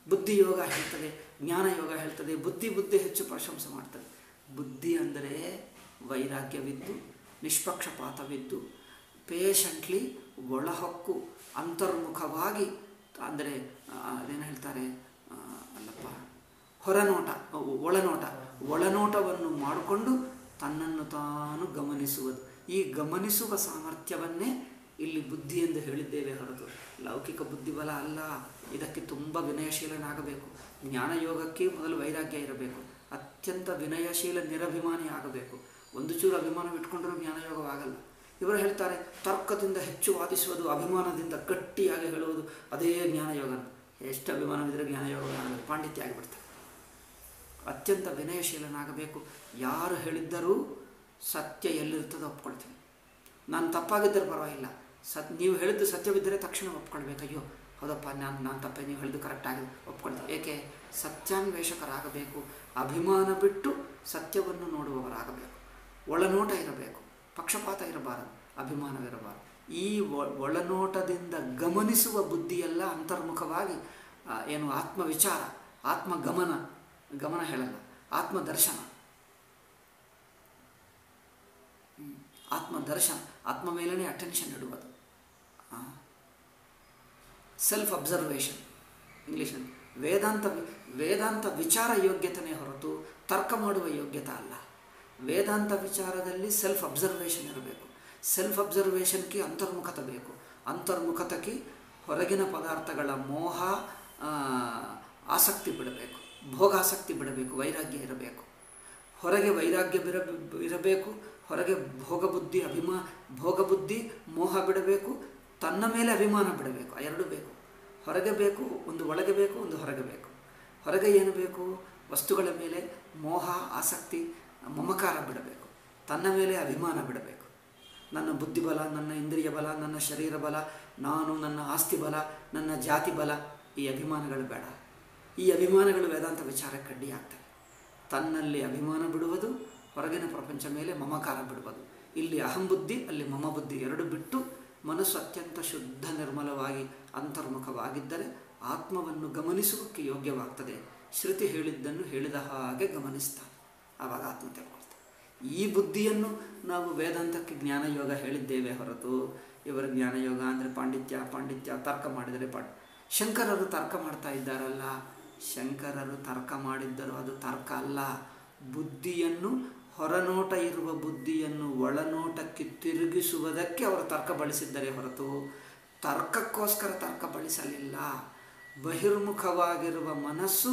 ಬುದ್ಧಿ ಯೋಗ ಹೇಳ್ತದೆ ಜ್ಞಾನ ಯೋಗ ಹೇಳ್ತದೆ ಬುದ್ಧಿ ಬುದ್ಧಿ ಹೆಚ್ಚು ಪ್ರಶಂಸೆ ಮಾಡ್ತದೆ ಬುದ್ಧಿ ಅಂದರೆ ವೈರಾಗ್ಯವಿದ್ದು ನಿಷ್ಪಕ್ಷಪಾತವಿದ್ದು ಪೇಷಂಟ್ಲಿ ಒಳಹೊಕ್ಕು ಅಂತರ್ಮುಖವಾಗಿ ಅಂದರೆ ಅದೇನು ಹೇಳ್ತಾರೆ ಆ, ಅಲ್ಲಪ್ಪ ಹೊರನೋಟ ಒ- ಒಳನೋಟ ಒಳನೋಟವನ್ನು ಮಾಡಿಕೊಂಡು ತನ್ನನ್ನು ತಾನು ಗಮನಿಸುವುದು ಈ ಗಮನಿಸುವ ಸಾಮರ್ಥ್ಯವನ್ನೇ ಇಲ್ಲಿ ಬುದ್ಧಿ ಎಂದು ಹೇಳಿದ್ದೇವೆ ಹೊರತು ಲೌಕಿಕ ಬುದ್ಧಿಬಲ ಅಲ್ಲ ಇದಕ್ಕೆ ತುಂಬ ವಿನಯಶೀಲನಾಗಬೇಕು ಜ್ಞಾನಯೋಗಕ್ಕೆ ಮೊದಲು ವೈರಾಗ್ಯ ಇರಬೇಕು ಅತ್ಯಂತ ವಿನಯಶೀಲ ನಿರಭಿಮಾನಿ ಆಗಬೇಕು ಒಂದು ಚೂರು ಅಭಿಮಾನ ಇಟ್ಕೊಂಡ್ರೂ ಜ್ಞಾನಯೋಗವಾಗಲ್ಲ ಇವರು ಹೇಳ್ತಾರೆ ತರ್ಕದಿಂದ ಹೆಚ್ಚು ವಾದಿಸುವುದು ಅಭಿಮಾನದಿಂದ ಗಟ್ಟಿಯಾಗಿ ಹೇಳುವುದು ಅದೇ ಜ್ಞಾನಯೋಗ ಎಷ್ಟು ಅಭಿಮಾನವಿದ್ದರೆ ಜ್ಞಾನಯೋಗ ಆಗಬೇಕು ಪಾಂಡಿತ್ಯ ಆಗಿಬಿಡ್ತಾರೆ ಅತ್ಯಂತ ವಿನಯಶೀಲನಾಗಬೇಕು ಯಾರು ಹೇಳಿದ್ದರೂ ಸತ್ಯ ಎಲ್ಲಿರ್ತದೋ ಒಪ್ಕೊಳ್ತೀನಿ ನಾನು ತಪ್ಪಾಗಿದ್ದರೆ ಪರವಾಗಿಲ್ಲ ಸತ್ ನೀವು ಹೇಳಿದ್ದು ಸತ್ಯವಿದ್ದರೆ ತಕ್ಷಣ ಒಪ್ಕೊಳ್ಬೇಕು ಅಯ್ಯೋ ಹೌದಪ್ಪ ನಾನು ನಾನು ತಪ್ಪೆ ನೀವು ಹೇಳಿದ್ದು ಕರೆಕ್ಟ್ ಆಗಿದೆ ಒಪ್ಕೊಳ್ತೀನಿ ಏಕೆ ಸತ್ಯಾನ್ವೇಷಕರಾಗಬೇಕು ಅಭಿಮಾನ ಬಿಟ್ಟು ಸತ್ಯವನ್ನು ನೋಡುವವರಾಗಬೇಕು ಒಳನೋಟ ಇರಬೇಕು ಪಕ್ಷಪಾತ ಇರಬಾರದು ಅಭಿಮಾನವಿರಬಾರದು ಈ ಒ- ಒಳನೋಟದಿಂದ ಗಮನಿಸುವ ಬುದ್ಧಿಯೆಲ್ಲ ಅಂತರ್ಮುಖವಾಗಿ ಆ, ಏನು ಆತ್ಮವಿಚಾರ ಆತ್ಮಗಮನ ಗಮನ ಹೇಳಲ್ಲ ಆತ್ಮದರ್ಶನ ಹ್ಮ್. ಆತ್ಮದರ್ಶನ ಆತ್ಮ ಮೇಲೇ ಅಟೆನ್ಷನ್ ಇಡುವುದು ಸೆಲ್ಫ್ ಅಬ್ಸರ್ವೇಷನ್ ಇಂಗ್ಲೀಷಲ್ಲಿ ವೇದಾಂತ ವಿ- ವೇದಾಂತ ವಿಚಾರ ಯೋಗ್ಯತೆನೇ ಹೊರತು ತರ್ಕ ಮಾಡುವ ಯೋಗ್ಯತೆ ಅಲ್ಲ ವೇದಾಂತ ವಿಚಾರದಲ್ಲಿ ಸೆಲ್ಫ್ ಅಬ್ಸರ್ವೇಷನ್ ಇರಬೇಕು ಸೆಲ್ಫ್ ಅಬ್ಸರ್ವೇಷನ್ಗೆ ಅಂತರ್ಮುಖತೆ ಬೇಕು ಅಂತರ್ಮುಖತೆಗೆ ಹೊರಗಿನ ಪದಾರ್ಥಗಳ ಮೋಹ ಆ, ಆಸಕ್ತಿ ಬಿಡಬೇಕು ಭೋಗಾಸಕ್ತಿ ಬಿಡಬೇಕು ವೈರಾಗ್ಯ ಇರಬೇಕು ಹೊರಗೆ ವೈರಾಗ್ಯ ಬಿರ ಇರಬೇಕು ಹೊರಗೆ ಭೋಗಬುದ್ಧಿ ಅಭಿಮಾ ಭೋಗಬುದ್ಧಿ ಮೋಹ ಬಿಡಬೇಕು ತನ್ನ ಮೇಲೆ ಅಭಿಮಾನ ಬಿಡಬೇಕು ಆ ಎರಡು ಬೇಕು ಹೊರಗೆ ಬೇಕು ಒಂದು ಒಳಗೆ ಬೇಕು ಒಂದು ಹೊರಗೆ ಬೇಕು ಹೊರಗೆ ಏನು ಬೇಕು ವಸ್ತುಗಳ ಮೇಲೆ ಮೋಹ ಆಸಕ್ತಿ ಮಮಕಾರ ಬಿಡಬೇಕು ತನ್ನ ಮೇಲೆ ಅಭಿಮಾನ ಬಿಡಬೇಕು ನನ್ನ ಬುದ್ಧಿಬಲ ನನ್ನ ಇಂದ್ರಿಯ ಬಲ ನನ್ನ ಶರೀರ ಬಲ ನಾನು ನನ್ನ ಆಸ್ತಿ ಬಲ ನನ್ನ ಜಾತಿ ಬಲ ಈ ಅಭಿಮಾನಗಳು ಬೇಡ ಈ ಅಭಿಮಾನಗಳು ವೇದಾಂತ ವಿಚಾರಕ್ಕೆ ಅಡ್ಡಿ ಆಗ್ತವೆ ತನ್ನಲ್ಲಿ ಅಭಿಮಾನ ಬಿಡುವುದು ಹೊರಗಿನ ಪ್ರಪಂಚ ಮೇಲೆ ಮಮಕಾರ ಬಿಡುವುದು ಇಲ್ಲಿ ಅಹಂ ಬುದ್ಧಿ ಅಲ್ಲಿ ಮಮ ಬುದ್ಧಿ ಎರಡು ಬಿಟ್ಟು ಮನಸ್ಸು ಅತ್ಯಂತ ಶುದ್ಧ ನಿರ್ಮಲವಾಗಿ ಅಂತರ್ಮುಖವಾಗಿದ್ದರೆ ಆತ್ಮವನ್ನು ಗಮನಿಸುವುದಕ್ಕೆ ಯೋಗ್ಯವಾಗ್ತದೆ ಶ್ರುತಿ ಹೇಳಿದ್ದನ್ನು ಹೇಳಿದ ಹಾಗೆ ಗಮನಿಸ್ತಾನೆ ಆವಾಗ ಆತ್ಮ ತಿಳ್ಕೊಳ್ತಾನೆ ಈ ಬುದ್ಧಿಯನ್ನು ನಾವು ವೇದಾಂತಕ್ಕೆ ಜ್ಞಾನಯೋಗ ಹೇಳಿದ್ದೇವೆ ಹೊರತು ಇವರ ಜ್ಞಾನಯೋಗ ಅಂದರೆ ಪಾಂಡಿತ್ಯ ಪಾಂಡಿತ್ಯ ತರ್ಕ ಮಾಡಿದರೆ ಪಾಂಡ್ ಶಂಕರರು ತರ್ಕ ಮಾಡ್ತಾ ಇದ್ದಾರಲ್ಲ ಶಂಕರರು ತರ್ಕ ಮಾಡಿದ್ದರು ಅದು ತರ್ಕ ಅಲ್ಲ ಬುದ್ಧಿಯನ್ನು ಹೊರನೋಟ ಇರುವ ಬುದ್ಧಿಯನ್ನು ಒಳನೋಟಕ್ಕೆ ತಿರುಗಿಸುವುದಕ್ಕೆ ಅವರು ತರ್ಕ ಬಳಸಿದ್ದಾರೆ ಹೊರತು ತರ್ಕಕ್ಕೋಸ್ಕರ ತರ್ಕ ಬಳಸಲಿಲ್ಲ ಬಹಿರ್ಮುಖವಾಗಿರುವ ಮನಸ್ಸು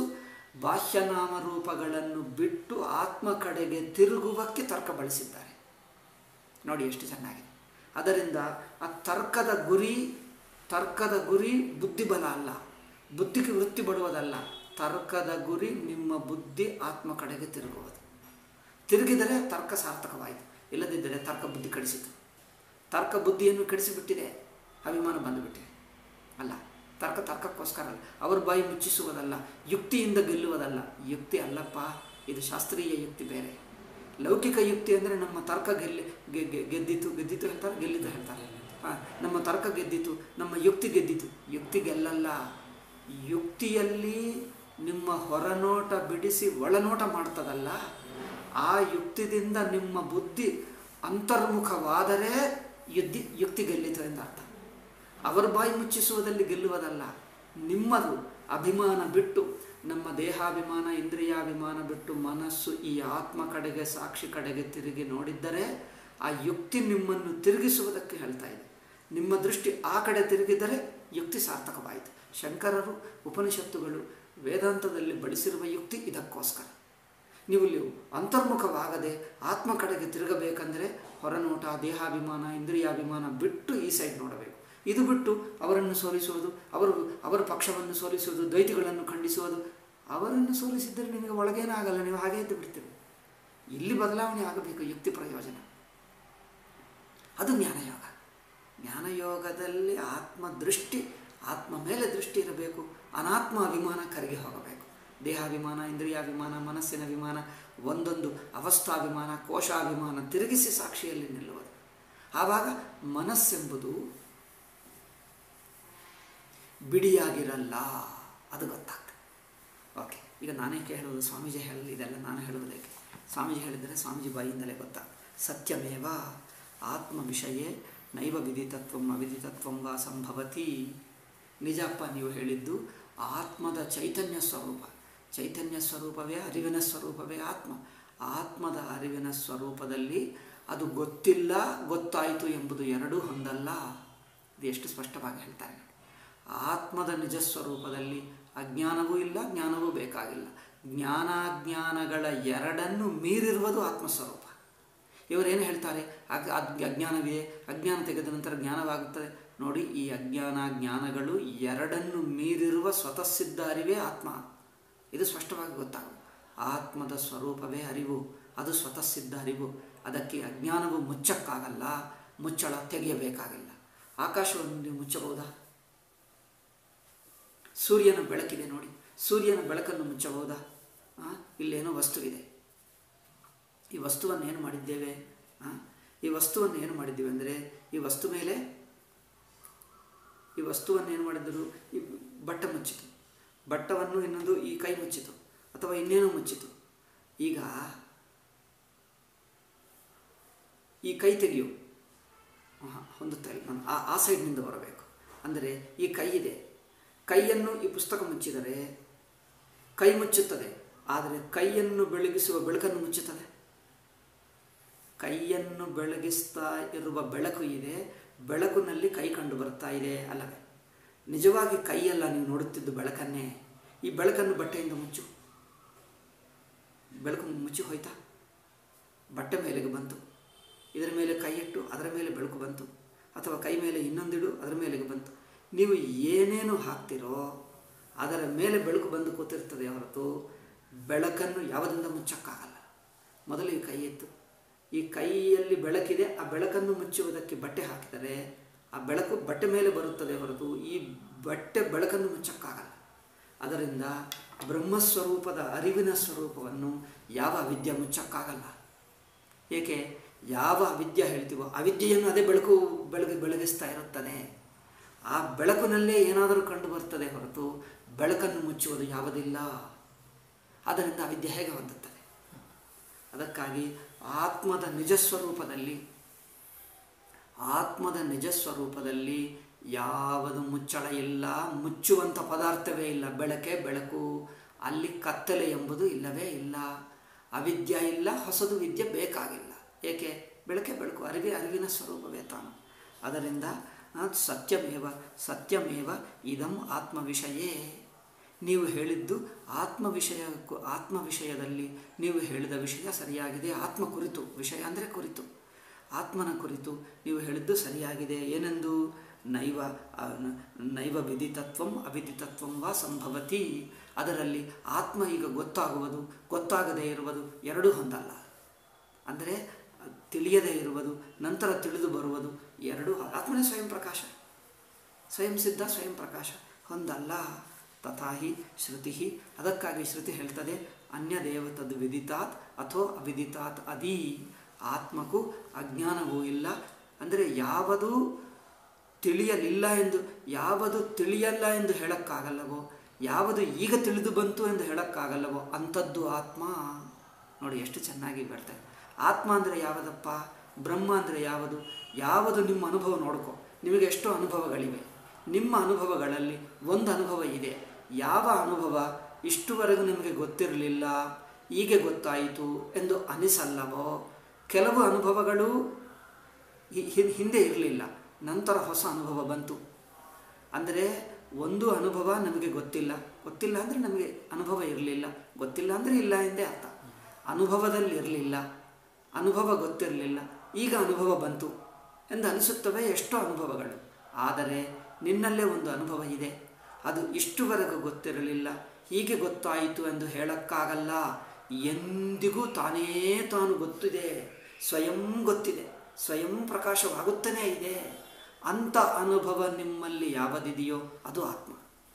ಬಾಹ್ಯನಾಮರೂಪಗಳನ್ನು ಬಿಟ್ಟು ಆತ್ಮ ಕಡೆಗೆ ತಿರುಗುವಕ್ಕೆ ತರ್ಕ ಬಳಸಿದ್ದಾರೆ ನೋಡಿ ಎಷ್ಟು ಚೆನ್ನಾಗಿದೆ ಅದರಿಂದ ಆ ತರ್ಕದ ಗುರಿ ತರ್ಕದ ಗುರಿ ಬುದ್ಧಿಬಲ ಅಲ್ಲ ಬುದ್ಧಿಗೆ ವೃತ್ತಿ ಬಡುವುದಲ್ಲ ತರ್ಕದ ಗುರಿ ನಿಮ್ಮ ಬುದ್ಧಿ ಆತ್ಮ ಕಡೆಗೆ ತಿರುಗುವುದು ತಿರುಗಿದರೆ ತರ್ಕ ಸಾರ್ಥಕವಾಯಿತು ಇಲ್ಲದಿದ್ದರೆ ತರ್ಕ ಬುದ್ಧಿ ಕಡಿಸಿತು ತರ್ಕ ಬುದ್ಧಿಯನ್ನು ಕೆಡಿಸಿಬಿಟ್ಟಿದೆ ಅಭಿಮಾನ ಬಂದುಬಿಟ್ಟಿದೆ ಅಲ್ಲ ತರ್ಕ ತರ್ಕಕ್ಕೋಸ್ಕರ ಅಲ್ಲ ಅವರ ಬಾಯಿ ಮುಚ್ಚಿಸುವುದಲ್ಲ ಯುಕ್ತಿಯಿಂದ ಗೆಲ್ಲುವುದಲ್ಲ ಯುಕ್ತಿ ಅಲ್ಲಪ್ಪ ಇದು ಶಾಸ್ತ್ರೀಯ ಯುಕ್ತಿ ಬೇರೆ ಲೌಕಿಕ ಯುಕ್ತಿ ಅಂದರೆ ನಮ್ಮ ತರ್ಕ ಗೆಲ್ಲಿ ಗೆ- ಗೆ- ಗೆದ್ದಿತು ಗೆದ್ದಿತು ಹೇಳ್ತಾರೆ ಗೆಲ್ಲಿತು ಹೇಳ್ತಾರೆ ಹಾಂ ನಮ್ಮ ತರ್ಕ ಗೆದ್ದಿತು ನಮ್ಮ ಯುಕ್ತಿ ಗೆದ್ದಿತು ಯುಕ್ತಿ ಗೆಲ್ಲಲ್ಲ ಯುಕ್ತಿಯಲ್ಲಿ ನಿಮ್ಮ ಹೊರನೋಟ ಬಿಡಿಸಿ ಒಳನೋಟ ಮಾಡ್ತದಲ್ಲ ಆ ಯುಕ್ತಿದಿಂದ ನಿಮ್ಮ ಬುದ್ಧಿ ಅಂತರ್ಮುಖವಾದರೆ ಯುದ್ಧಿ ಯುಕ್ತಿ ಗೆಲ್ಲಿತು ಎಂದು ಅರ್ಥ ಅವರ ಬಾಯಿ ಮುಚ್ಚಿಸುವುದಲ್ಲಿ ಗೆಲ್ಲುವುದಲ್ಲ ನಿಮ್ಮದು ಅಭಿಮಾನ ಬಿಟ್ಟು ನಮ್ಮ ದೇಹಾಭಿಮಾನ ಇಂದ್ರಿಯಾಭಿಮಾನ ಬಿಟ್ಟು ಮನಸ್ಸು ಈ ಆತ್ಮ ಕಡೆಗೆ ಸಾಕ್ಷಿ ಕಡೆಗೆ ತಿರುಗಿ ನೋಡಿದ್ದರೆ ಆ ಯುಕ್ತಿ ನಿಮ್ಮನ್ನು ತಿರುಗಿಸುವುದಕ್ಕೆ ಹೇಳ್ತಾ ಇದೆ ನಿಮ್ಮ ದೃಷ್ಟಿ ಆ ಕಡೆ ತಿರುಗಿದರೆ ಯುಕ್ತಿ ಸಾರ್ಥಕವಾಯಿತು ಶಂಕರರು ಉಪನಿಷತ್ತುಗಳು ವೇದಾಂತದಲ್ಲಿ ಬಳಸಿರುವ ಯುಕ್ತಿ ಇದಕ್ಕೋಸ್ಕರ ನೀವು ಇಲ್ಲಿ ಅಂತರ್ಮುಖವಾಗದೆ ಆತ್ಮ ಕಡೆಗೆ ತಿರುಗಬೇಕಂದರೆ ಹೊರನೋಟ ದೇಹಾಭಿಮಾನ ಇಂದ್ರಿಯಾಭಿಮಾನ ಬಿಟ್ಟು ಈ ಸೈಡ್ ನೋಡಬೇಕು ಇದು ಬಿಟ್ಟು ಅವರನ್ನು ಸೋಲಿಸುವುದು ಅವರು ಅವರ ಪಕ್ಷವನ್ನು ಸೋಲಿಸುವುದು ದ್ವೈತಿಗಳನ್ನು ಖಂಡಿಸುವುದು ಅವರನ್ನು ಸೋಲಿಸಿದ್ದರೆ ನಿಮಗೆ ಒಳಗೇನಾಗಲ್ಲ ನೀವು ಹಾಗೆ ಇದ್ದು ಬಿಡ್ತೀರಿ ಇಲ್ಲಿ ಬದಲಾವಣೆ ಆಗಬೇಕು ಯುಕ್ತಿ ಪ್ರಯೋಜನ ಅದು ಜ್ಞಾನಯೋಗ ಜ್ಞಾನಯೋಗದಲ್ಲಿ ಆತ್ಮ ದೃಷ್ಟಿ ಆತ್ಮ ಮೇಲೆ ದೃಷ್ಟಿ ಇರಬೇಕು ಅನಾತ್ಮ ಅಭಿಮಾನ ಕರಗಿ ಹೋಗಬೇಕು ದೇಹಾಭಿಮಾನ ಇಂದ್ರಿಯಾಭಿಮಾನ ಮನಸ್ಸಿನ ಅಭಿಮಾನ ಒಂದೊಂದು ಅವಸ್ಥಾಭಿಮಾನ ಕೋಶಾಭಿಮಾನ ತಿರುಗಿಸಿ ಸಾಕ್ಷಿಯಲ್ಲಿ ನಿಲ್ಲುವುದು ಆವಾಗ ಮನಸ್ಸೆಂಬುದು ಬಿಡಿಯಾಗಿರಲ್ಲ ಅದು ಗೊತ್ತಾಗ್ತದೆ ಈಗ ನಾನೇ ಕೇಳೋದು ಸ್ವಾಮೀಜಿ ಹೇಳಲಿ ಇದೆಲ್ಲ ನಾನು ಹೇಳುವುದಕ್ಕೆ ಸ್ವಾಮೀಜಿ ಹೇಳಿದರೆ ಸ್ವಾಮೀಜಿ ಬಾಯಿಂದಲೇ ಗೊತ್ತಾ ಸತ್ಯಮೇವ ಆತ್ಮ ವಿಷಯೇ ನೈವ ವಿದಿತತ್ವಂ ಅವಿದಿತತ್ವಂ ವಾ ಸಂಭವತಿ ನಿಜಪ್ಪ ನೀವು ಹೇಳಿದ್ದು ಆತ್ಮದ ಚೈತನ್ಯ ಸ್ವರೂಪ ಚೈತನ್ಯ ಸ್ವರೂಪವೇ ಅರಿವಿನ ಸ್ವರೂಪವೇ ಆತ್ಮ ಆತ್ಮದ ಅರಿವಿನ ಸ್ವರೂಪದಲ್ಲಿ ಅದು ಗೊತ್ತಿಲ್ಲ ಗೊತ್ತಾಯಿತು ಎಂಬುದು ಎರಡೂ ಹೊಂದಲ್ಲ ಇದು ಎಷ್ಟು ಸ್ಪಷ್ಟವಾಗಿ ಹೇಳ್ತಾರೆ ನೋಡಿ. ಆತ್ಮದ ನಿಜ ಸ್ವರೂಪದಲ್ಲಿ ಅಜ್ಞಾನವೂ ಇಲ್ಲ ಜ್ಞಾನವೂ ಬೇಕಾಗಿಲ್ಲ ಜ್ಞಾನಾಜ್ಞಾನಗಳ ಎರಡನ್ನು ಮೀರಿರುವುದು ಆತ್ಮಸ್ವರೂಪ ಇವರೇನು ಹೇಳ್ತಾರೆ ಅಗ್- ಅದ್- ಅಜ್ಞಾನವಿದೆ ಅಜ್ಞಾನ ತೆಗೆದ ನಂತರ ಜ್ಞಾನವಾಗುತ್ತದೆ ನೋಡಿ ಈ ಅಜ್ಞಾನ ಜ್ಞಾನಗಳು ಎರಡನ್ನು ಮೀರಿರುವ ಸ್ವತಃ ಸಿದ್ಧ ಅರಿವೇ ಆತ್ಮ ಇದು ಸ್ಪಷ್ಟವಾಗಿ ಗೊತ್ತಾಗುತ್ತೆ ಆತ್ಮದ ಸ್ವರೂಪವೇ ಅರಿವು ಅದು ಸ್ವತಃ ಸಿದ್ಧ ಅರಿವು ಅದಕ್ಕೆ ಅಜ್ಞಾನವು ಮುಚ್ಚಕ್ಕಾಗಲ್ಲ ಮುಚ್ಚಳ ತೆಗೆಯಬೇಕಾಗಿಲ್ಲ ಆಕಾಶವನ್ನು ನೀವು ಮುಚ್ಚಬಹುದಾ ಸೂರ್ಯನ ಬೆಳಕಿದೆ ನೋಡಿ ಸೂರ್ಯನ ಬೆಳಕನ್ನು ಮುಚ್ಚಬಹುದಾ ಆ, ಇಲ್ಲೇನೋ ವಸ್ತುವಿದೆ ಈ ವಸ್ತುವನ್ನು ಏನು ಮಾಡಿದ್ದೇವೆ ಆ, ಈ ವಸ್ತುವನ್ನು ಏನು ಮಾಡಿದ್ದೇವೆ ಅಂದರೆ ಈ ವಸ್ತು ಮೇಲೆ ಈ ವಸ್ತುವನ್ನು ಏನು ಮಾಡಿದರು ಈ ಬಟ್ಟ ಮುಚ್ಚಿತು ಬಟ್ಟವನ್ನು ಇನ್ನೊಂದು ಈ ಕೈ ಮುಚ್ಚಿತು ಅಥವಾ ಇನ್ನೇನೋ ಮುಚ್ಚಿತು ಈಗ ಈ ಕೈ ತೆಗೆಯು ಆಹಾ, ಹೊಂದುತ್ತಾ ಇಲ್ಲ ನಾನು ಆ ಆ ಸೈಡ್ನಿಂದ ಬರಬೇಕು ಅಂದರೆ ಈ ಕೈ ಇದೆ ಕೈಯನ್ನು ಈ ಪುಸ್ತಕ ಮುಚ್ಚಿದರೆ ಕೈ ಮುಚ್ಚುತ್ತದೆ ಆದರೆ ಕೈಯನ್ನು ಬೆಳಗಿಸುವ ಬೆಳಕನ್ನು ಮುಚ್ಚುತ್ತದೆ ಕೈಯನ್ನು ಬೆಳಗಿಸ್ತಾ ಇರುವ ಬೆಳಕು ಇದೆ ಬೆಳಕಿನಲ್ಲಿ ಕೈ ಕಂಡು ಬರ್ತಾ ಇದೆ ಅಲ್ಲವೇ ನಿಜವಾಗಿ ಕೈಯಲ್ಲ ನೀವು ನೋಡುತ್ತಿದ್ದು ಬೆಳಕನ್ನೇ ಈ ಬೆಳಕನ್ನು ಬಟ್ಟೆಯಿಂದ ಮುಚ್ಚು ಬೆಳಕು ಮುಚ್ಚಿ ಹೋಯ್ತಾ ಬಟ್ಟೆ ಮೇಲೆಗೆ ಬಂತು ಇದರ ಮೇಲೆ ಕೈ ಇಟ್ಟು ಅದರ ಮೇಲೆ ಬೆಳಕು ಬಂತು ಅಥವಾ ಕೈ ಮೇಲೆ ಇನ್ನೊಂದಿಡು ಅದರ ಮೇಲೆಗೆ ಬಂತು ನೀವು ಏನೇನು ಹಾಕ್ತಿರೋ ಅದರ ಮೇಲೆ ಬೆಳಕು ಬಂದು ಕೂತಿರ್ತದೆ ಹೊರತು ಬೆಳಕನ್ನು ಯಾವುದರಿಂದ ಮುಚ್ಚಕ್ಕಾಗಲ್ಲ ಮೊದಲು ಈ ಕೈ ಎತ್ತು ಈ ಕೈಯಲ್ಲಿ ಬೆಳಕಿದೆ ಆ ಬೆಳಕನ್ನು ಮುಚ್ಚುವುದಕ್ಕೆ ಬಟ್ಟೆ ಹಾಕಿದರೆ ಆ ಬೆಳಕು ಬಟ್ಟೆ ಮೇಲೆ ಬರುತ್ತದೆ ಹೊರತು ಈ ಬಟ್ಟೆ ಬೆಳಕನ್ನು ಮುಚ್ಚಕ್ಕಾಗಲ್ಲ ಅದರಿಂದ ಬ್ರಹ್ಮಸ್ವರೂಪದ ಅರಿವಿನ ಸ್ವರೂಪವನ್ನು ಯಾವ ಅವಿದ್ಯೆ ಮುಚ್ಚಕ್ಕಾಗಲ್ಲ ಏಕೆ ಯಾವ ಅವಿದ್ಯೆ ಹೇಳ್ತೀವೋ ಅವಿದ್ಯೆಯನ್ನು ಅದೇ ಬೆಳಕು ಬೆಳಗಿ ಬೆಳಗಿಸ್ತಾ ಇರುತ್ತದೆ ಆ ಬೆಳಕಿನಲ್ಲೇ ಏನಾದರೂ ಕಂಡು ಬರ್ತದೆ ಹೊರತು ಬೆಳಕನ್ನು ಮುಚ್ಚುವುದು ಯಾವುದಿಲ್ಲ ಅದರಿಂದ ಅವಿದ್ಯೆ ಹೇಗೆ ಹೊಂದುತ್ತದೆ ಅದಕ್ಕಾಗಿ ಆತ್ಮದ ನಿಜ ಸ್ವರೂಪದಲ್ಲಿ ಆತ್ಮದ ನಿಜ ಸ್ವರೂಪದಲ್ಲಿ ಯಾವುದು ಮುಚ್ಚಳ ಇಲ್ಲ ಮುಚ್ಚುವಂಥ ಪದಾರ್ಥವೇ ಇಲ್ಲ ಬೆಳಕೆ ಬೆಳಕು ಅಲ್ಲಿ ಕತ್ತಲೆ ಎಂಬುದು ಇಲ್ಲವೇ ಇಲ್ಲ ಅವಿದ್ಯ ಇಲ್ಲ ಹೊಸದು ವಿದ್ಯೆ ಬೇಕಾಗಿಲ್ಲ ಏಕೆ ಬೆಳಕೆ ಬೆಳಕು ಅರಿವೆ ಅರಿವಿನ ಸ್ವರೂಪವೇ ತಾನು ಅದರಿಂದ ಆ, ಸತ್ಯಮೇವ ಸತ್ಯಮೇವ ಇದಂ ಆತ್ಮ ವಿಷಯೇ ನೀವು ಹೇಳಿದ್ದು ಆತ್ಮ ವಿಷಯಕ್ಕೂ ಆತ್ಮ ವಿಷಯದಲ್ಲಿ ನೀವು ಹೇಳಿದ ವಿಷಯ ಸರಿಯಾಗಿದೆ ಆತ್ಮ ಕುರಿತು ವಿಷಯ ಅಂದರೆ ಕುರಿತು ಆತ್ಮನ ಕುರಿತು ನೀವು ಹೇಳಿದ್ದು ಸರಿಯಾಗಿದೆ ಏನೆಂದು ನೈವ ಆ, ನ- ನೈವ ವಿದಿತತ್ವಂ ಅವಿದಿತತ್ವಂ ವಾ ಸಂಭವತಿ ಅದರಲ್ಲಿ ಆತ್ಮ ಈಗ ಗೊತ್ತಾಗುವುದು ಗೊತ್ತಾಗದೇ ಇರುವುದು ಎರಡೂ ಹೊಂದಲ್ಲ ಅಂದರೆ ತಿಳಿಯದೇ ಇರುವುದು ನಂತರ ತಿಳಿದು ಬರುವುದು ಎರಡೂ ಆತ್ಮನೇ ಸ್ವಯಂ ಪ್ರಕಾಶ ಸ್ವಯಂ ಸಿದ್ಧ ಸ್ವಯಂ ಪ್ರಕಾಶ ಹೊಂದಲ್ಲ ತಥಾಹಿ ಶ್ರುತಿ ಅದಕ್ಕಾಗಿ ಶ್ರುತಿ ಹೇಳ್ತದೆ ಅನ್ಯದೇವ ತದ್ ವಿದಿತಾತ್ ಅಥೋ ಅವಿದಿತಾತ್ ಅದಿ ಆತ್ಮಕ್ಕೂ ಅಜ್ಞಾನವೂ ಇಲ್ಲ ಅಂದರೆ ಯಾವುದು ತಿಳಿಯಲಿಲ್ಲ ಎಂದು ಯಾವುದು ತಿಳಿಯಲ್ಲ ಎಂದು ಹೇಳಕ್ಕಾಗಲ್ಲವೋ ಯಾವುದು ಈಗ ತಿಳಿದು ಬಂತು ಎಂದು ಹೇಳಕ್ಕಾಗಲ್ಲವೋ ಅಂಥದ್ದು ಆತ್ಮ ನೋಡಿ ಎಷ್ಟು ಚೆನ್ನಾಗಿ ಬರ್ತದೆ ಆತ್ಮ ಅಂದರೆ ಯಾವುದಪ್ಪ ಬ್ರಹ್ಮ ಅಂದರೆ ಯಾವುದು ಯಾವುದು ನಿಮ್ಮ ಅನುಭವ ನೋಡ್ಕೊ ನಿಮಗೆ ಎಷ್ಟೋ ಅನುಭವಗಳಿವೆ ನಿಮ್ಮ ಅನುಭವಗಳಲ್ಲಿ ಒಂದು ಅನುಭವ ಇದೆ ಯಾವ ಅನುಭವ ಇಷ್ಟುವರೆಗೂ ನಿಮಗೆ ಗೊತ್ತಿರಲಿಲ್ಲ ಹೀಗೆ ಗೊತ್ತಾಯಿತು ಎಂದು ಅನಿಸಲ್ಲವೋ ಕೆಲವು ಅನುಭವಗಳು ಹಿ- ಹಿ- ಹಿಂದೆ ಇರಲಿಲ್ಲ ನಂತರ ಹೊಸ ಅನುಭವ ಬಂತು ಅಂದರೆ ಒಂದು ಅನುಭವ ನಮಗೆ ಗೊತ್ತಿಲ್ಲ ಗೊತ್ತಿಲ್ಲ ಅಂದರೆ ನಮಗೆ ಅನುಭವ ಇರಲಿಲ್ಲ ಗೊತ್ತಿಲ್ಲ ಅಂದರೆ ಇಲ್ಲ ಎಂದೇ ಅರ್ಥ ಅನುಭವದಲ್ಲಿ ಇರಲಿಲ್ಲ ಅನುಭವ ಗೊತ್ತಿರಲಿಲ್ಲ ಈಗ ಅನುಭವ ಬಂತು ಎಂದು ಅನಿಸುತ್ತವೆ ಎಷ್ಟೋ ಅನುಭವಗಳು ಆದರೆ ನಿನ್ನಲ್ಲೇ ಒಂದು ಅನುಭವ ಇದೆ ಅದು ಇಷ್ಟುವರೆಗೂ ಗೊತ್ತಿರಲಿಲ್ಲ ಹೀಗೆ ಗೊತ್ತಾಯಿತು ಎಂದು ಹೇಳಕ್ಕಾಗಲ್ಲ ಎಂದಿಗೂ ತಾನೇ ತಾನು ಗೊತ್ತಿದೆ ಸ್ವಯಂ ಗೊತ್ತಿದೆ ಸ್ವಯಂ ಪ್ರಕಾಶವಾಗುತ್ತಲೇ ಇದೆ ಅಂಥ ಅನುಭವ ನಿಮ್ಮಲ್ಲಿ ಯಾವುದಿದೆಯೋ ಅದು ಆತ್ಮ